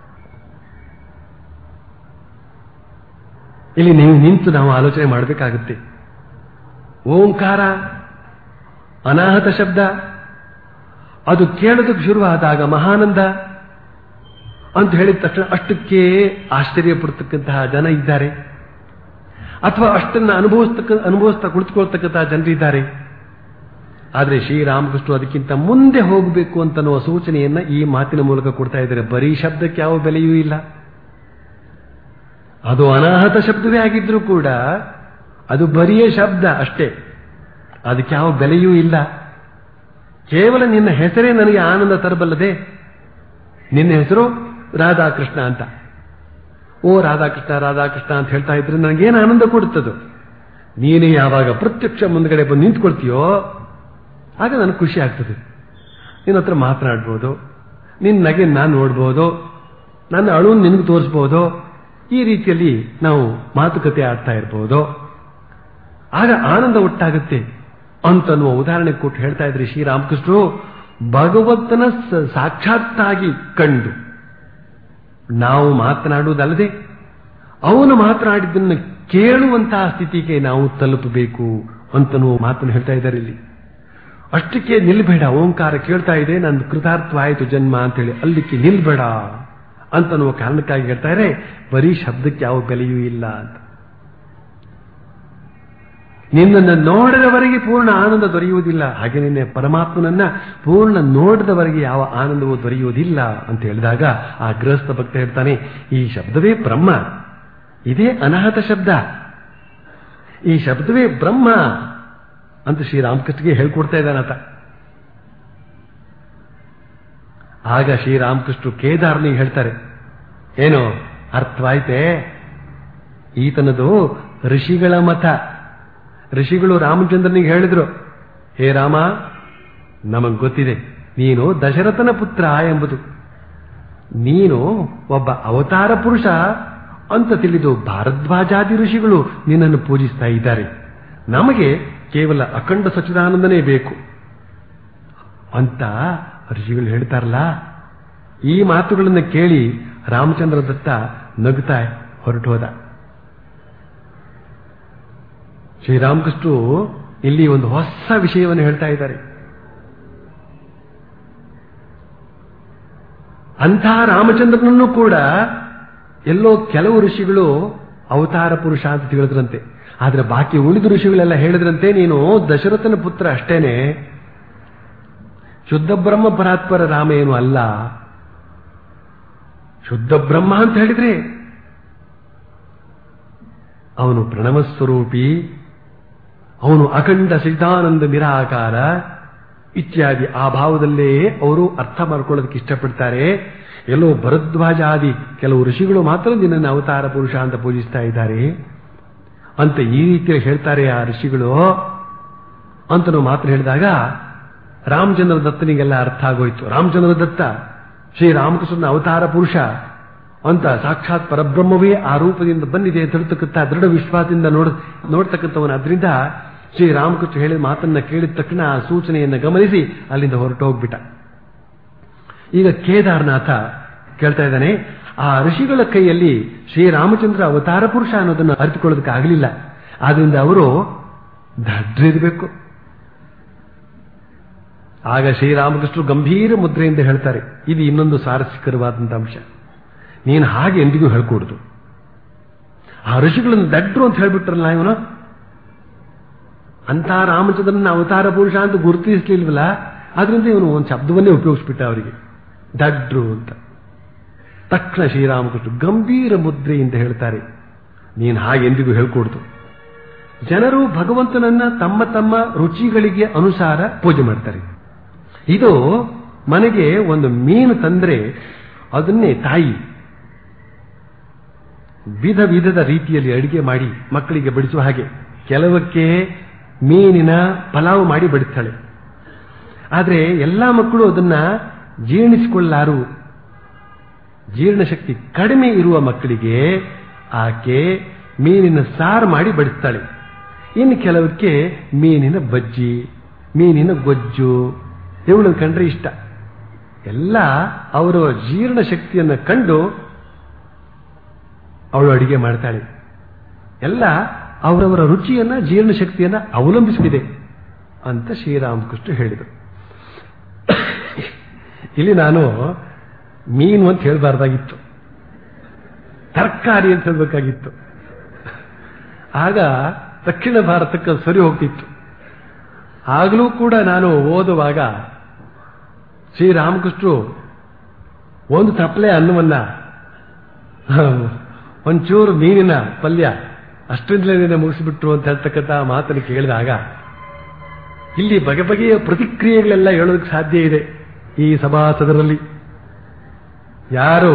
ಇಲ್ಲಿ ನೀವು ನಿಂತು ನಾವು ಆಲೋಚನೆ ಮಾಡಬೇಕಾಗುತ್ತೆ ಓಂಕಾರ ಅನಾಹತ ಶಬ್ದ ಅದು ಕೇಳೋದಕ್ಕೆ ಶುರುವಾದಾಗ ಮಹಾನಂದ ಅಂತ ಹೇಳಿದ ತಕ್ಷಣ ಅಷ್ಟಕ್ಕೆ ಆಶ್ಚರ್ಯ ಪಡ್ತಕ್ಕಂತಹ ಜನ ಇದ್ದಾರೆ ಅಥವಾ ಅಷ್ಟನ್ನು ಅನುಭವಿಸ್ತಕ್ಕ ಅನುಭವಿಸ್ತಾ ಕುಳಿತುಕೊಳ್ತಕ್ಕಂತಹ ಜನರಿದ್ದಾರೆ ಆದರೆ ಶ್ರೀರಾಮಕೃಷ್ಣ ಅದಕ್ಕಿಂತ ಮುಂದೆ ಹೋಗಬೇಕು ಅಂತನ್ನುವ ಸೂಚನೆಯನ್ನ ಈ ಮಾತಿನ ಮೂಲಕ ಕೊಡ್ತಾ ಇದ್ದಾರೆ ಬರೀ ಶಬ್ದಕ್ಕೆ ಯಾವ ಬೆಲೆಯೂ ಇಲ್ಲ ಅದು ಅನಾಹತ ಶಬ್ದವೇ ಆಗಿದ್ರೂ ಕೂಡ ಅದು ಬರಿಯ ಶಬ್ದ ಅಷ್ಟೇ ಅದಕ್ಕೆ ಯಾವ ಬೆಲೆಯೂ ಇಲ್ಲ ಕೇವಲ ನಿನ್ನ ಹೆಸರೇ ನನಗೆ ಆನಂದ ತರಬಲ್ಲದೆ ನಿನ್ನ ಹೆಸರು ರಾಧಾಕೃಷ್ಣ ಅಂತ ಓ ರಾಧಾಕೃಷ್ಣ ರಾಧಾಕೃಷ್ಣ ಅಂತ ಹೇಳ್ತಾ ಇದ್ರೆ ನನಗೇನು ಆನಂದ ಕೊಡುತ್ತದು ನೀನೇ ಯಾವಾಗ ಪ್ರತ್ಯಕ್ಷ ಮುಂದ್ಗಡೆ ಬಂದು ನಿಂತ್ಕೊಳ್ತೀಯೋ ಆಗ ನನಗೆ ಖುಷಿ ಆಗ್ತದೆ ನಿನ್ನ ಹತ್ರ ಮಾತನಾಡ್ಬೋದು ನಿನ್ನ ನಗೆ ನಾನು ನೋಡ್ಬೋದು ನನ್ನ ಅಳುವನ್ನು ನಿನಗೆ ತೋರಿಸ್ಬೋದು ಈ ರೀತಿಯಲ್ಲಿ ನಾವು ಮಾತುಕತೆ ಆಡ್ತಾ ಇರ್ಬೋದು ಆಗ ಆನಂದ ಒಟ್ಟಾಗುತ್ತೆ ಅಂತನ್ನುವ ಉದಾಹರಣೆ ಕೊಟ್ಟು ಹೇಳ್ತಾ ಇದ್ರಿ ಶ್ರೀರಾಮಕೃಷ್ಣರು ಭಗವಂತನ ಸ- ಸಾಕ್ಷಾತ್ತಾಗಿ ಕಂಡು ನಾವು ಮಾತನಾಡುವುದಲ್ಲದೆ ಅವನು ಮಾತನಾಡಿದ್ದನ್ನು ಕೇಳುವಂತಹ ಸ್ಥಿತಿಗೆ ನಾವು ತಲುಪಬೇಕು ಅಂತನೂ ಮಾತನ್ನು ಹೇಳ್ತಾ ಇದ್ದಾರೆ ಇಲ್ಲಿ ಅಷ್ಟಕ್ಕೆ ನಿಲ್ಬೇಡ ಓಂಕಾರ ಕೇಳ್ತಾ ಇದೆ ನನ್ನ ಕೃತಾರ್ಥವಾಯಿತು ಜನ್ಮ ಅಂತೇಳಿ ಅಲ್ಲಿಕ್ಕೆ ನಿಲ್ಬೇಡ ಅಂತನ್ನುವ ಕಾರಣಕ್ಕಾಗಿ ಹೇಳ್ತಾರೆ ಬರೀ ಶಬ್ದಕ್ಕೆ ಯಾವ ಬೆಲೆಯೂ ಇಲ್ಲ ಅಂತ ನಿನ್ನನ್ನು ನೋಡದವರೆಗೆ ಪೂರ್ಣ ಆನಂದ ದೊರೆಯುವುದಿಲ್ಲ ಹಾಗೆ ನಿನ್ನೆ ಪರಮಾತ್ಮನನ್ನ ಪೂರ್ಣ ನೋಡದವರೆಗೆ ಯಾವ ಆನಂದವೂ ದೊರೆಯುವುದಿಲ್ಲ ಅಂತ ಹೇಳಿದಾಗ ಆ ಗೃಹಸ್ಥ ಭಕ್ತ ಹೇಳ್ತಾನೆ ಈ ಶಬ್ದವೇ ಬ್ರಹ್ಮ ಇದೇ ಅನಾಹತ ಶಬ್ದ ಈ ಶಬ್ದವೇ ಬ್ರಹ್ಮ ಅಂತ ಶ್ರೀರಾಮಕೃಷ್ಣಗೆ ಹೇಳ್ಕೊಡ್ತಾ ಇದ್ದಾನತ ಆಗ ಶ್ರೀರಾಮಕೃಷ್ಣ ಕೇದಾರನಿಗೆ ಹೇಳ್ತಾರೆ ಏನು ಅರ್ಥವಾಯ್ತೆ ಈತನದು ಋಷಿಗಳ ಮತ ಋಷಿಗಳು ರಾಮಚಂದ್ರನಿಗೆ ಹೇಳಿದ್ರು ಹೇ ರಾಮ ನಮಗ್ ಗೊತ್ತಿದೆ ನೀನು ದಶರಥನ ಪುತ್ರ ಎಂಬುದು ನೀನು ಒಬ್ಬ ಅವತಾರ ಪುರುಷ ಅಂತ ತಿಳಿದು ಭಾರದ್ವಾಜಾದಿ ಋಷಿಗಳು ನಿನ್ನನ್ನು ಪೂಜಿಸ್ತಾ ಇದ್ದಾರೆ ನಮಗೆ ಕೇವಲ ಅಖಂಡ ಸಚ್ಚಿದಾನಂದನೇ ಬೇಕು ಅಂತ ಋಷಿಗಳು ಹೇಳ್ತಾರಲ್ಲ ಈ ಮಾತುಗಳನ್ನು ಕೇಳಿ ರಾಮಚಂದ್ರ ದತ್ತ ನಗುತ್ತಾ ಹೊರಟು ಹೋದ ಶ್ರೀರಾಮಕೃಷ್ಣರು ಇಲ್ಲಿ ಒಂದು ಹೊಸ ವಿಷಯವನ್ನು ಹೇಳ್ತಾ ಇದ್ದಾರೆ ಅಂಥ ರಾಮಚಂದ್ರನನ್ನು ಕೂಡ ಎಲ್ಲೋ ಕೆಲವು ಋಷಿಗಳು ಅವತಾರ ಪುರುಷ ಅಂತ ತಿಳಿದ್ರಂತೆ ಆದ್ರೆ ಬಾಕಿ ಉಳಿದ ಋಷಿಗಳೆಲ್ಲ ಹೇಳಿದ್ರಂತೆ ನೀನು ದಶರಥನ ಪುತ್ರ ಅಷ್ಟೇನೆ ಶುದ್ಧ ಬ್ರಹ್ಮ ಪರಾತ್ಪರ ರಾಮ ಏನು ಅಲ್ಲ ಶುದ್ಧ ಬ್ರಹ್ಮ ಅಂತ ಹೇಳಿದ್ರೆ ಅವನು ಪ್ರಣವ ಸ್ವರೂಪಿ ಅವನು ಅಖಂಡ ಸಿದ್ಧಾನಂದ ನಿರಾಕಾರ ಇತ್ಯಾದಿ ಆ ಭಾವದಲ್ಲೇ ಅವರು ಅರ್ಥ ಮಾಡ್ಕೊಳ್ಳೋದಕ್ಕೆ ಇಷ್ಟಪಡ್ತಾರೆ ಎಲ್ಲೋ ಭರದ್ವಾಜಾದಿ ಕೆಲವು ಋಷಿಗಳು ಮಾತ್ರ ನಿನ್ನನ್ನು ಅವತಾರ ಪುರುಷ ಅಂತ ಪೂಜಿಸ್ತಾ ಇದ್ದಾರೆ ಅಂತ ಈ ರೀತಿಯಲ್ಲಿ ಹೇಳ್ತಾರೆ ಆ ಋಷಿಗಳು ಅಂತ ನಾವು ಮಾತ್ರ ಹೇಳಿದಾಗ ರಾಮಚಂದ್ರ ದತ್ತನಿಗೆಲ್ಲ ಅರ್ಥ ಆಗೋಯ್ತು ರಾಮಚಂದ್ರ ದತ್ತ ಶ್ರೀರಾಮಕೃಷ್ಣನ ಅವತಾರ ಪುರುಷ ಅಂತ ಸಾಕ್ಷಾತ್ ಪರಬ್ರಹ್ಮವೇ ಆ ರೂಪದಿಂದ ಬಂದಿದೆ ತಿಳ್ತಕ್ಕಂಥ ದೃಢ ವಿಶ್ವಾಸದಿಂದ ನೋಡ ನೋಡ್ತಕ್ಕಂಥವನು ಅದರಿಂದ ಶ್ರೀರಾಮಕೃಷ್ಣ ಹೇಳಿದ ಮಾತನ್ನ ಕೇಳಿದ ತಕ್ಷಣ ಆ ಸೂಚನೆಯನ್ನು ಗಮನಿಸಿ ಅಲ್ಲಿಂದ ಹೊರಟು ಹೋಗ್ಬಿಟ್ಟ ಈಗ ಕೇದಾರನಾಥ ಕೇಳ್ತಾ ಇದ್ದಾನೆ ಆ ಋಷಿಗಳ ಕೈಯಲ್ಲಿ ಶ್ರೀರಾಮಚಂದ್ರ ಅವತಾರ ಪುರುಷ ಅನ್ನೋದನ್ನು ಅರಿತುಕೊಳ್ಳೋದಕ್ಕೆ ಆಗಲಿಲ್ಲ ಆದ್ರಿಂದ ಅವರು ದಡ್ರಿರ್ಬೇಕು ಆಗ ಶ್ರೀರಾಮಕೃಷ್ಣರು ಗಂಭೀರ ಮುದ್ರೆಯಿಂದ ಹೇಳ್ತಾರೆ ಇದು ಇನ್ನೊಂದು ಸ್ವಾರಸ್ಯಕರವಾದಂಥ ಅಂಶ ನೀನು ಹಾಗೆ ಎಂದಿಗೂ ಹೇಳ್ಕೊಡುದು ಆ ಋಷಿಗಳನ್ನು ದಡ್ರು ಅಂತ ಹೇಳ್ಬಿಟ್ರಲ್ಲ ಇವನು ಅಂತ ರಾಮಚಂದ್ರನ ಅವತಾರ ಪುರುಷ ಅಂತ ಗುರುತಿಸಲಿಲ್ವಲ್ಲ ಆದ್ರಿಂದ ಇವನು ಒಂದು ಶಬ್ದವನ್ನೇ ಉಪಯೋಗಿಸ್ಬಿಟ್ಟ ಅವರಿಗೆ ದಡ್ರು ಅಂತ ತಕ್ಷಣ ಶ್ರೀರಾಮಕೃಷ್ಣ ಗಂಭೀರ ಮುದ್ರೆಯಿಂದ ಹೇಳ್ತಾರೆ ನೀನು ಹಾಗೆ ಎಂದಿಗೂ ಹೇಳ್ಕೊಡ್ತು ಜನರು ಭಗವಂತನನ್ನ ತಮ್ಮ ತಮ್ಮ ರುಚಿಗಳಿಗೆ ಅನುಸಾರ ಪೂಜೆ ಮಾಡ್ತಾರೆ ಇದು ಮನೆಗೆ ಒಂದು ಮೀನು ತಂದ್ರೆ ಅದನ್ನೇ ತಾಯಿ ವಿಧ ವಿಧದ ರೀತಿಯಲ್ಲಿ ಅಡಿಗೆ ಮಾಡಿ ಮಕ್ಕಳಿಗೆ ಬಡಿಸುವ ಹಾಗೆ ಕೆಲವಕ್ಕೆ ಮೀನಿನ ಪಲಾವ್ ಮಾಡಿ ಬಡಿಸ್ತಾಳೆ ಆದರೆ ಎಲ್ಲ ಮಕ್ಕಳು ಅದನ್ನ ಜೀರ್ಣಿಸಿಕೊಳ್ಳಾರು ಜೀರ್ಣಶಕ್ತಿ ಕಡಿಮೆ ಇರುವ ಮಕ್ಕಳಿಗೆ ಆಕೆ ಮೀನಿನ ಸಾರು ಮಾಡಿ ಬಡಿಸ್ತಾಳೆ ಇನ್ನು ಕೆಲವಕ್ಕೆ ಮೀನಿನ ಬಜ್ಜಿ ಮೀನಿನ ಗೊಜ್ಜು ಇವುಗಳನ್ನು ಕಂಡ್ರೆ ಇಷ್ಟ ಎಲ್ಲ ಅವರ ಜೀರ್ಣ ಶಕ್ತಿಯನ್ನು ಕಂಡು ಅವಳು ಅಡಿಗೆ ಮಾಡ್ತಾಳೆ ಎಲ್ಲ ಅವರವರ ರುಚಿಯನ್ನ ಜೀರ್ಣ ಶಕ್ತಿಯನ್ನ ಅವಲಂಬಿಸಿದೆ ಅಂತ ಶ್ರೀರಾಮಕೃಷ್ಣ ಹೇಳಿದರು ಇಲ್ಲಿ ನಾನು ಮೀನು ಅಂತ ಹೇಳಬಾರ್ದಾಗಿತ್ತು ತರಕಾರಿ ಅಂತ ಹೇಳಬೇಕಾಗಿತ್ತು ಆಗ ದಕ್ಷಿಣ ಭಾರತಕ್ಕೆ ಅದು ಸರಿ ಹೋಗ್ತಿತ್ತು ಆಗಲೂ ಕೂಡ ನಾನು ಓದುವಾಗ ಶ್ರೀರಾಮಕೃಷ್ಣರು ಒಂದು ತಪ್ಪಲೆ ಅನ್ನವನ್ನ ಒಂಚೂರು ಮೀನಿನ ಪಲ್ಯ ಅಷ್ಟರಿಂದಲೇ ಮುಗಿಸಿಬಿಟ್ರು ಅಂತ ಹೇಳ್ತಕ್ಕಂಥ ಮಾತನ್ನು ಕೇಳಿದಾಗ ಇಲ್ಲಿ ಬಗೆ ಬಗೆಯ ಪ್ರತಿಕ್ರಿಯೆಗಳೆಲ್ಲ ಹೇಳೋದಕ್ಕೆ ಸಾಧ್ಯ ಇದೆ ಈ ಸಭಾಸದರಲ್ಲಿ ಯಾರು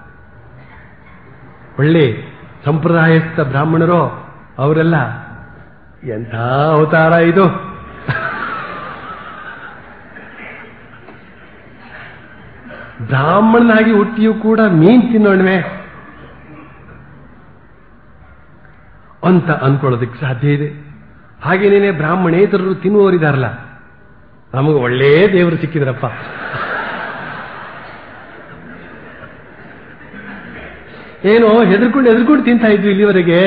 ಒಳ್ಳೆ ಸಂಪ್ರದಾಯಸ್ಥ ಬ್ರಾಹ್ಮಣರೋ ಅವರೆಲ್ಲ ಎಂಥ ಅವತಾರ ಇದು ಬ್ರಾಹ್ಮಣನಾಗಿ ಹುಟ್ಟಿಯೂ ಕೂಡ ಮೀನ್ ತಿನ್ನೋಣ್ವೆ ಅಂತ ಅನ್ಕೊಳ್ಳೋದಕ್ಕೆ ಸಾಧ್ಯ ಇದೆ ಹಾಗೇನೇನೆ ಬ್ರಾಹ್ಮಣೇತರರು ತಿನ್ನುವವರಿದಾರಲ್ಲ ನಮಗೆ ಒಳ್ಳೆ ದೇವರು ಸಿಕ್ಕಿದ್ರಪ್ಪ ಏನೋ ಹೆದರ್ಕೊಂಡು ಹೆದರ್ಕೊಂಡು ತಿಂತಾ ಇದ್ವಿ ಇಲ್ಲಿವರೆಗೆ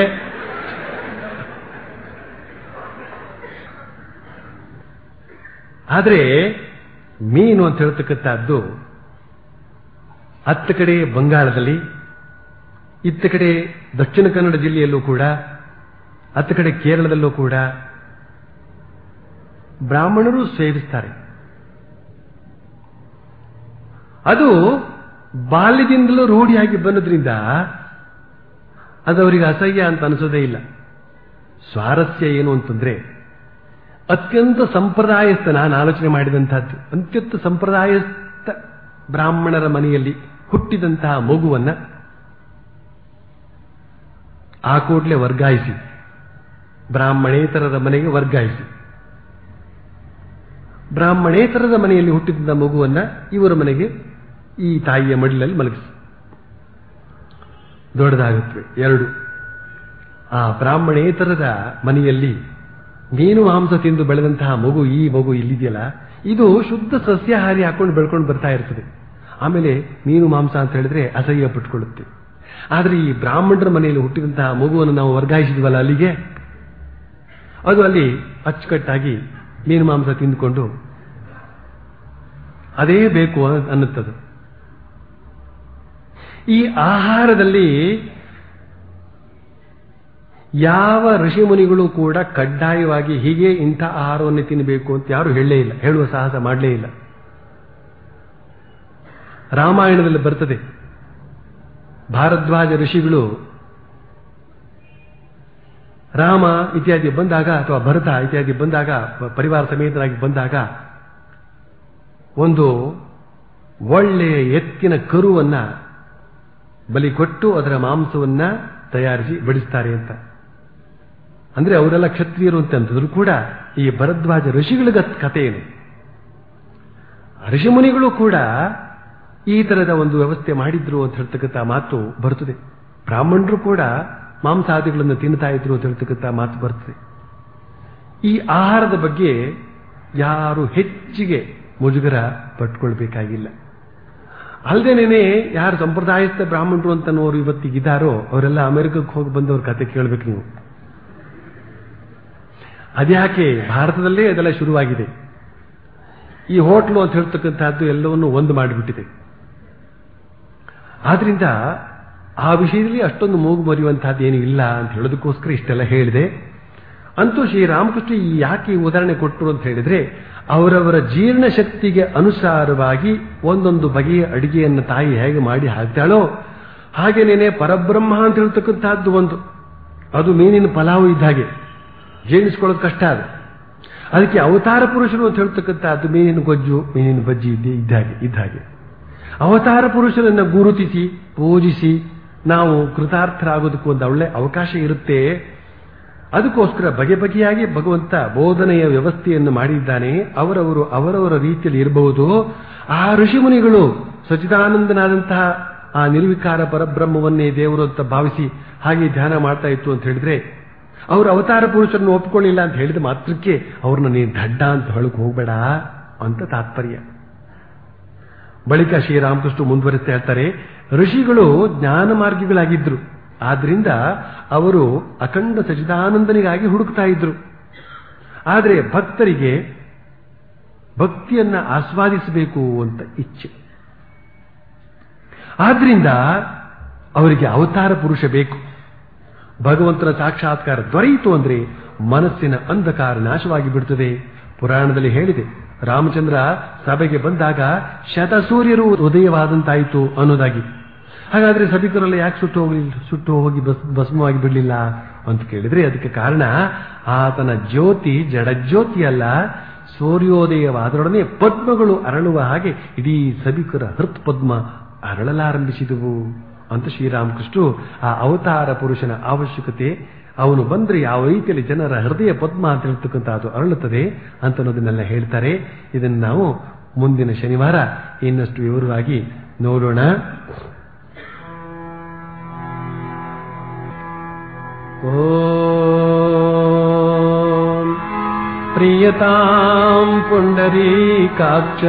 ಆದರೆ ಮೀನು ಅಂತ ಹೇಳ್ತಕ್ಕಂಥದ್ದು ಹತ್ತ ಕಡೆ ಬಂಗಾಳದಲ್ಲಿ ಇತ್ತ ಕಡೆ ದಕ್ಷಿಣ ಕನ್ನಡ ಜಿಲ್ಲೆಯಲ್ಲೂ ಕೂಡ ಹತ್ತ ಕಡೆ ಕೇರಳದಲ್ಲೂ ಕೂಡ ಬ್ರಾಹ್ಮಣರು ಸೇವಿಸ್ತಾರೆ ಅದು ಬಾಲ್ಯದಿಂದಲೂ ರೂಢಿಯಾಗಿ ಬಂದದ್ರಿಂದ ಅದು ಅವರಿಗೆ ಅಸಹ್ಯ ಅಂತ ಅನಿಸೋದೇ ಇಲ್ಲ ಸ್ವಾರಸ್ಯ ಏನು ಅಂತಂದ್ರೆ ಅತ್ಯಂತ ಸಂಪ್ರದಾಯಸ್ಥ ನಾನು ಆಲೋಚನೆ ಮಾಡಿದಂತಹದ್ದು ಅತ್ಯಂತ ಸಂಪ್ರದಾಯಸ್ಥ ಬ್ರಾಹ್ಮಣರ ಮನೆಯಲ್ಲಿ ಹುಟ್ಟಿದಂತಹ ಮಗುವನ್ನ ಆ ಕೂಡಲೇ ವರ್ಗಾಯಿಸಿ ಬ್ರಾಹ್ಮಣೇತರರ ಮನೆಗೆ ವರ್ಗಾಯಿಸಿ ಬ್ರಾಹ್ಮಣೇತರದ ಮನೆಯಲ್ಲಿ ಹುಟ್ಟಿದಂತಹ ಮಗುವನ್ನ ಇವರ ಮನೆಗೆ ಈ ತಾಯಿಯ ಮಡಿಲಲ್ಲಿ ಮಲಗಿಸಿ ದೊಡ್ಡದಾಗುತ್ತವೆ ಎರಡು ಆ ಬ್ರಾಹ್ಮಣೇತರದ ಮನೆಯಲ್ಲಿ ಮೀನು ಮಾಂಸ ತಿಂದು ಬೆಳೆದಂತಹ ಮಗು ಈ ಮಗು ಇಲ್ಲಿದೆಯಲ್ಲ ಇದು ಶುದ್ಧ ಸಸ್ಯಾಹಾರಿ ಹಾಕೊಂಡು ಬೆಳ್ಕೊಂಡು ಬರ್ತಾ ಇರ್ತದೆ ಆಮೇಲೆ ಮೀನು ಮಾಂಸ ಅಂತ ಹೇಳಿದ್ರೆ ಅಸಹ್ಯ ಪಟ್ಕೊಳ್ಳುತ್ತೆ ಆದ್ರೆ ಈ ಬ್ರಾಹ್ಮಣರ ಮನೆಯಲ್ಲಿ ಹುಟ್ಟಿದಂತಹ ಮಗುವನ್ನು ನಾವು ವರ್ಗಾಯಿಸಿದ್ವಲ್ಲ ಅಲ್ಲಿಗೆ ಅದು ಅಲ್ಲಿ ಅಚ್ಚುಕಟ್ಟಾಗಿ ಮೀನು ಮಾಂಸ ತಿಂದುಕೊಂಡು ಅದೇ ಬೇಕು ಅನ್ನುತ್ತದೆ ಈ ಆಹಾರದಲ್ಲಿ ಯಾವ ಋಷಿಮುನಿಗಳು ಕೂಡ ಕಡ್ಡಾಯವಾಗಿ ಹೀಗೆ ಇಂಥ ಆಹಾರವನ್ನು ತಿನ್ನಬೇಕು ಅಂತ ಯಾರು ಹೇಳಲೇ ಇಲ್ಲ ಹೇಳುವ ಸಾಹಸ ಮಾಡಲೇ ಇಲ್ಲ ರಾಮಾಯಣದಲ್ಲಿ ಬರ್ತದೆ ಭಾರದ್ವಾಜ ಋಷಿಗಳು ರಾಮ ಇತ್ಯಾದಿ ಬಂದಾಗ ಅಥವಾ ಭರತ ಇತ್ಯಾದಿ ಬಂದಾಗ ಪರಿವಾರ ಸಮೇತರಾಗಿ ಬಂದಾಗ ಒಂದು ಒಳ್ಳೆಯ ಎತ್ತಿನ ಕರುವನ್ನ ಬಲಿ ಕೊಟ್ಟು ಅದರ ಮಾಂಸವನ್ನ ತಯಾರಿಸಿ ಬಡಿಸ್ತಾರೆ ಅಂತ ಅಂದ್ರೆ ಅವರೆಲ್ಲ ಕ್ಷತ್ರಿಯರು ಅಂತ ಅಂತಂದ್ರು ಕೂಡ ಈ ಭರದ್ವಾಜ ಋಷಿಗಳ ಕಥೆ ಏನು ಋಷಿಮುನಿಗಳು ಕೂಡ ಈ ತರದ ಒಂದು ವ್ಯವಸ್ಥೆ ಮಾಡಿದ್ರು ಅಂತ ಹೇಳ್ತಕ್ಕಂಥ ಮಾತು ಬರ್ತದೆ ಬ್ರಾಹ್ಮಣರು ಕೂಡ ಮಾಂಸಾದಿಗಳನ್ನು ತಿನ್ನುತ್ತಾ ಇದ್ರು ಅಂತ ಹೇಳ್ತಕ್ಕಂಥ ಮಾತು ಬರ್ತದೆ ಈ ಆಹಾರದ ಬಗ್ಗೆ ಯಾರು ಹೆಚ್ಚಿಗೆ ಮುಜುಗರ ಪಟ್ಕೊಳ್ಬೇಕಾಗಿಲ್ಲ ಅಲ್ಲದೇನೆ ಯಾರು ಸಂಪ್ರದಾಯಸ್ಥ ಬ್ರಾಹ್ಮಣರು ಅಂತ ಅನ್ನೋರು ಇವತ್ತಿಗಿದ್ದಾರೋ ಅವರೆಲ್ಲ ಅಮೆರಿಕಕ್ಕೆ ಹೋಗಿ ಬಂದವ್ರ ಕತೆ ಕೇಳಬೇಕು ನೀವು ಅದ್ಯಾಕೆ ಭಾರತದಲ್ಲೇ ಅದೆಲ್ಲ ಶುರುವಾಗಿದೆ ಈ ಹೋಟ್ಲು ಅಂತ ಹೇಳ್ತಕ್ಕಂಥದ್ದು ಎಲ್ಲವನ್ನು ಒಂದು ಮಾಡಿಬಿಟ್ಟಿದೆ ಆದ್ರಿಂದ ಆ ವಿಷಯದಲ್ಲಿ ಅಷ್ಟೊಂದು ಮೂಗು ಮರೆಯುವಂತಹದ್ದು ಏನು ಇಲ್ಲ ಅಂತ ಹೇಳೋದಕ್ಕೋಸ್ಕರ ಇಷ್ಟೆಲ್ಲ ಹೇಳಿದೆ ಅಂತೂ ಶ್ರೀರಾಮಕೃಷ್ಣ ಈ ಯಾಕೆ ಈ ಉದಾಹರಣೆ ಕೊಟ್ಟರು ಅಂತ ಹೇಳಿದ್ರೆ ಅವರವರ ಜೀರ್ಣ ಶಕ್ತಿಗೆ ಅನುಸಾರವಾಗಿ ಒಂದೊಂದು ಬಗೆಯ ಅಡಿಗೆಯನ್ನು ತಾಯಿ ಹೇಗೆ ಮಾಡಿ ಹಾಕ್ತಾಳೋ ಹಾಗೇನೇನೆ ಪರಬ್ರಹ್ಮ ಅಂತ ಹೇಳ್ತಕ್ಕಂತಹದ್ದು ಒಂದು ಅದು ಮೀನಿನ ಪಲಾವು ಇದ್ದ ಹಾಗೆ ಜೀರ್ಣಿಸ್ಕೊಳ್ಳೋದು ಕಷ್ಟ ಅದು ಅದಕ್ಕೆ ಅವತಾರ ಪುರುಷರು ಅಂತ ಹೇಳ್ತಕ್ಕಂಥದ್ದು ಮೀನಿನ ಗೊಜ್ಜು ಮೀನಿನ ಬಜ್ಜಿ ಇದ್ದೇ ಇದ್ದಾಗೆ ಇದ್ದ ಹಾಗೆ ಅವತಾರ ಪುರುಷರನ್ನ ಗುರುತಿಸಿ ಪೂಜಿಸಿ ನಾವು ಕೃತಾರ್ಥರಾಗೋದಕ್ಕೂ ಒಂದು ಒಳ್ಳೆ ಅವಕಾಶ ಇರುತ್ತೆ ಅದಕ್ಕೋಸ್ಕರ ಬಗೆ ಬಗೆಯಾಗಿ ಭಗವಂತ ಬೋಧನೆಯ ವ್ಯವಸ್ಥೆಯನ್ನು ಮಾಡಿದ್ದಾನೆ ಅವರವರು ಅವರವರ ರೀತಿಯಲ್ಲಿ ಇರಬಹುದು ಆ ಋಷಿಮುನಿಗಳು ಸಚಿದಾನಂದನಾದಂತಹ ಆ ನಿರ್ವಿಕಾರ ಪರಬ್ರಹ್ಮವನ್ನೇ ದೇವರು ಅಂತ ಭಾವಿಸಿ ಹಾಗೆ ಧ್ಯಾನ ಮಾಡ್ತಾ ಇತ್ತು ಅಂತ ಹೇಳಿದ್ರೆ ಅವರು ಅವತಾರ ಪುರುಷರನ್ನು ಒಪ್ಪಿಕೊಳ್ಳಿಲ್ಲ ಅಂತ ಹೇಳಿದ ಮಾತ್ರಕ್ಕೆ ಅವ್ರನ್ನ ನೀನು ದಡ್ಡ ಅಂತ ಹೇಳಕ್ ಹೋಗ್ಬೇಡ ಅಂತ ತಾತ್ಪರ್ಯ ಬಳಿಕ ಶ್ರೀರಾಮಕೃಷ್ಣ ಮುಂದುವರಿಸ್ತಾ ಹೇಳ್ತಾರೆ ಋಷಿಗಳು ಜ್ಞಾನ ಮಾರ್ಗಿಗಳಾಗಿದ್ರು ಆದ್ರಿಂದ ಅವರು ಅಖಂಡ ಸಚಿದಾನಂದನಿಗಾಗಿ ಹುಡುಕ್ತಾ ಇದ್ರು ಆದರೆ ಭಕ್ತರಿಗೆ ಭಕ್ತಿಯನ್ನ ಆಸ್ವಾದಿಸಬೇಕು ಅಂತ ಇಚ್ಛೆ ಆದ್ರಿಂದ ಅವರಿಗೆ ಅವತಾರ ಪುರುಷ ಬೇಕು ಭಗವಂತನ ಸಾಕ್ಷಾತ್ಕಾರ ದೊರೆಯಿತು ಅಂದ್ರೆ ಮನಸ್ಸಿನ ಅಂಧಕಾರ ನಾಶವಾಗಿ ಬಿಡುತ್ತದೆ ಪುರಾಣದಲ್ಲಿ ಹೇಳಿದೆ ರಾಮಚಂದ್ರ ಸಭೆಗೆ ಬಂದಾಗ ಶತಸೂರ್ಯರು ಉದಯವಾದಂತಾಯಿತು ಅನ್ನೋದಾಗಿ ಹಾಗಾದ್ರೆ ಸಭಿಕರೆಲ್ಲ ಯಾಕೆ ಸುಟ್ಟು ಹೋಗಲಿಲ್ಲ ಸುಟ್ಟು ಹೋಗಿ ಬಸ್ ಭಸ್ಮವಾಗಿ ಬಿಡಲಿಲ್ಲ ಅಂತ ಕೇಳಿದ್ರೆ ಅದಕ್ಕೆ ಕಾರಣ ಆತನ ಜ್ಯೋತಿ ಜಡಜ್ಯೋತಿ ಅಲ್ಲ ಸೂರ್ಯೋದಯವಾದರೊಡನೆ ಪದ್ಮಗಳು ಅರಳುವ ಹಾಗೆ ಇಡೀ ಸಭಿಕರ ಹೃತ್ ಪದ್ಮ ಅರಳಲಾರಂಭಿಸಿದವು ಅಂತ ಶ್ರೀರಾಮಕೃಷ್ಣರು ಆ ಅವತಾರ ಪುರುಷನ ಅವಶ್ಯಕತೆ ಅವನು ಬಂದ್ರೆ ಯಾವ ರೀತಿಯಲ್ಲಿ ಜನರ ಹೃದಯ ಪದ್ಮ ಅಂತ ಹೇಳ್ತಕ್ಕಂಥ ಅದು ಅರಳುತ್ತದೆ ಅಂತ ಅನ್ನೋದನ್ನೆಲ್ಲ ಹೇಳ್ತಾರೆ ಇದನ್ನು ನಾವು ಮುಂದಿನ ಶನಿವಾರ ಇನ್ನಷ್ಟು ವಿವರವಾಗಿ ನೋಡೋಣ ಓಂ ಪ್ರಿಯತಾಂ ಪುಂಡರೀಕಾಕ್ಷ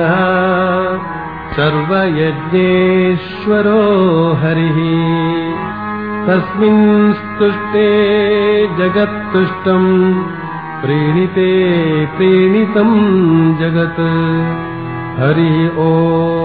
सर्वयज्ञेश्वरो हरिः तस्मिन् स्तुष्टे जगत्तुष्टम् प्रीणिते प्रीणितम् जगत् हरिः ओ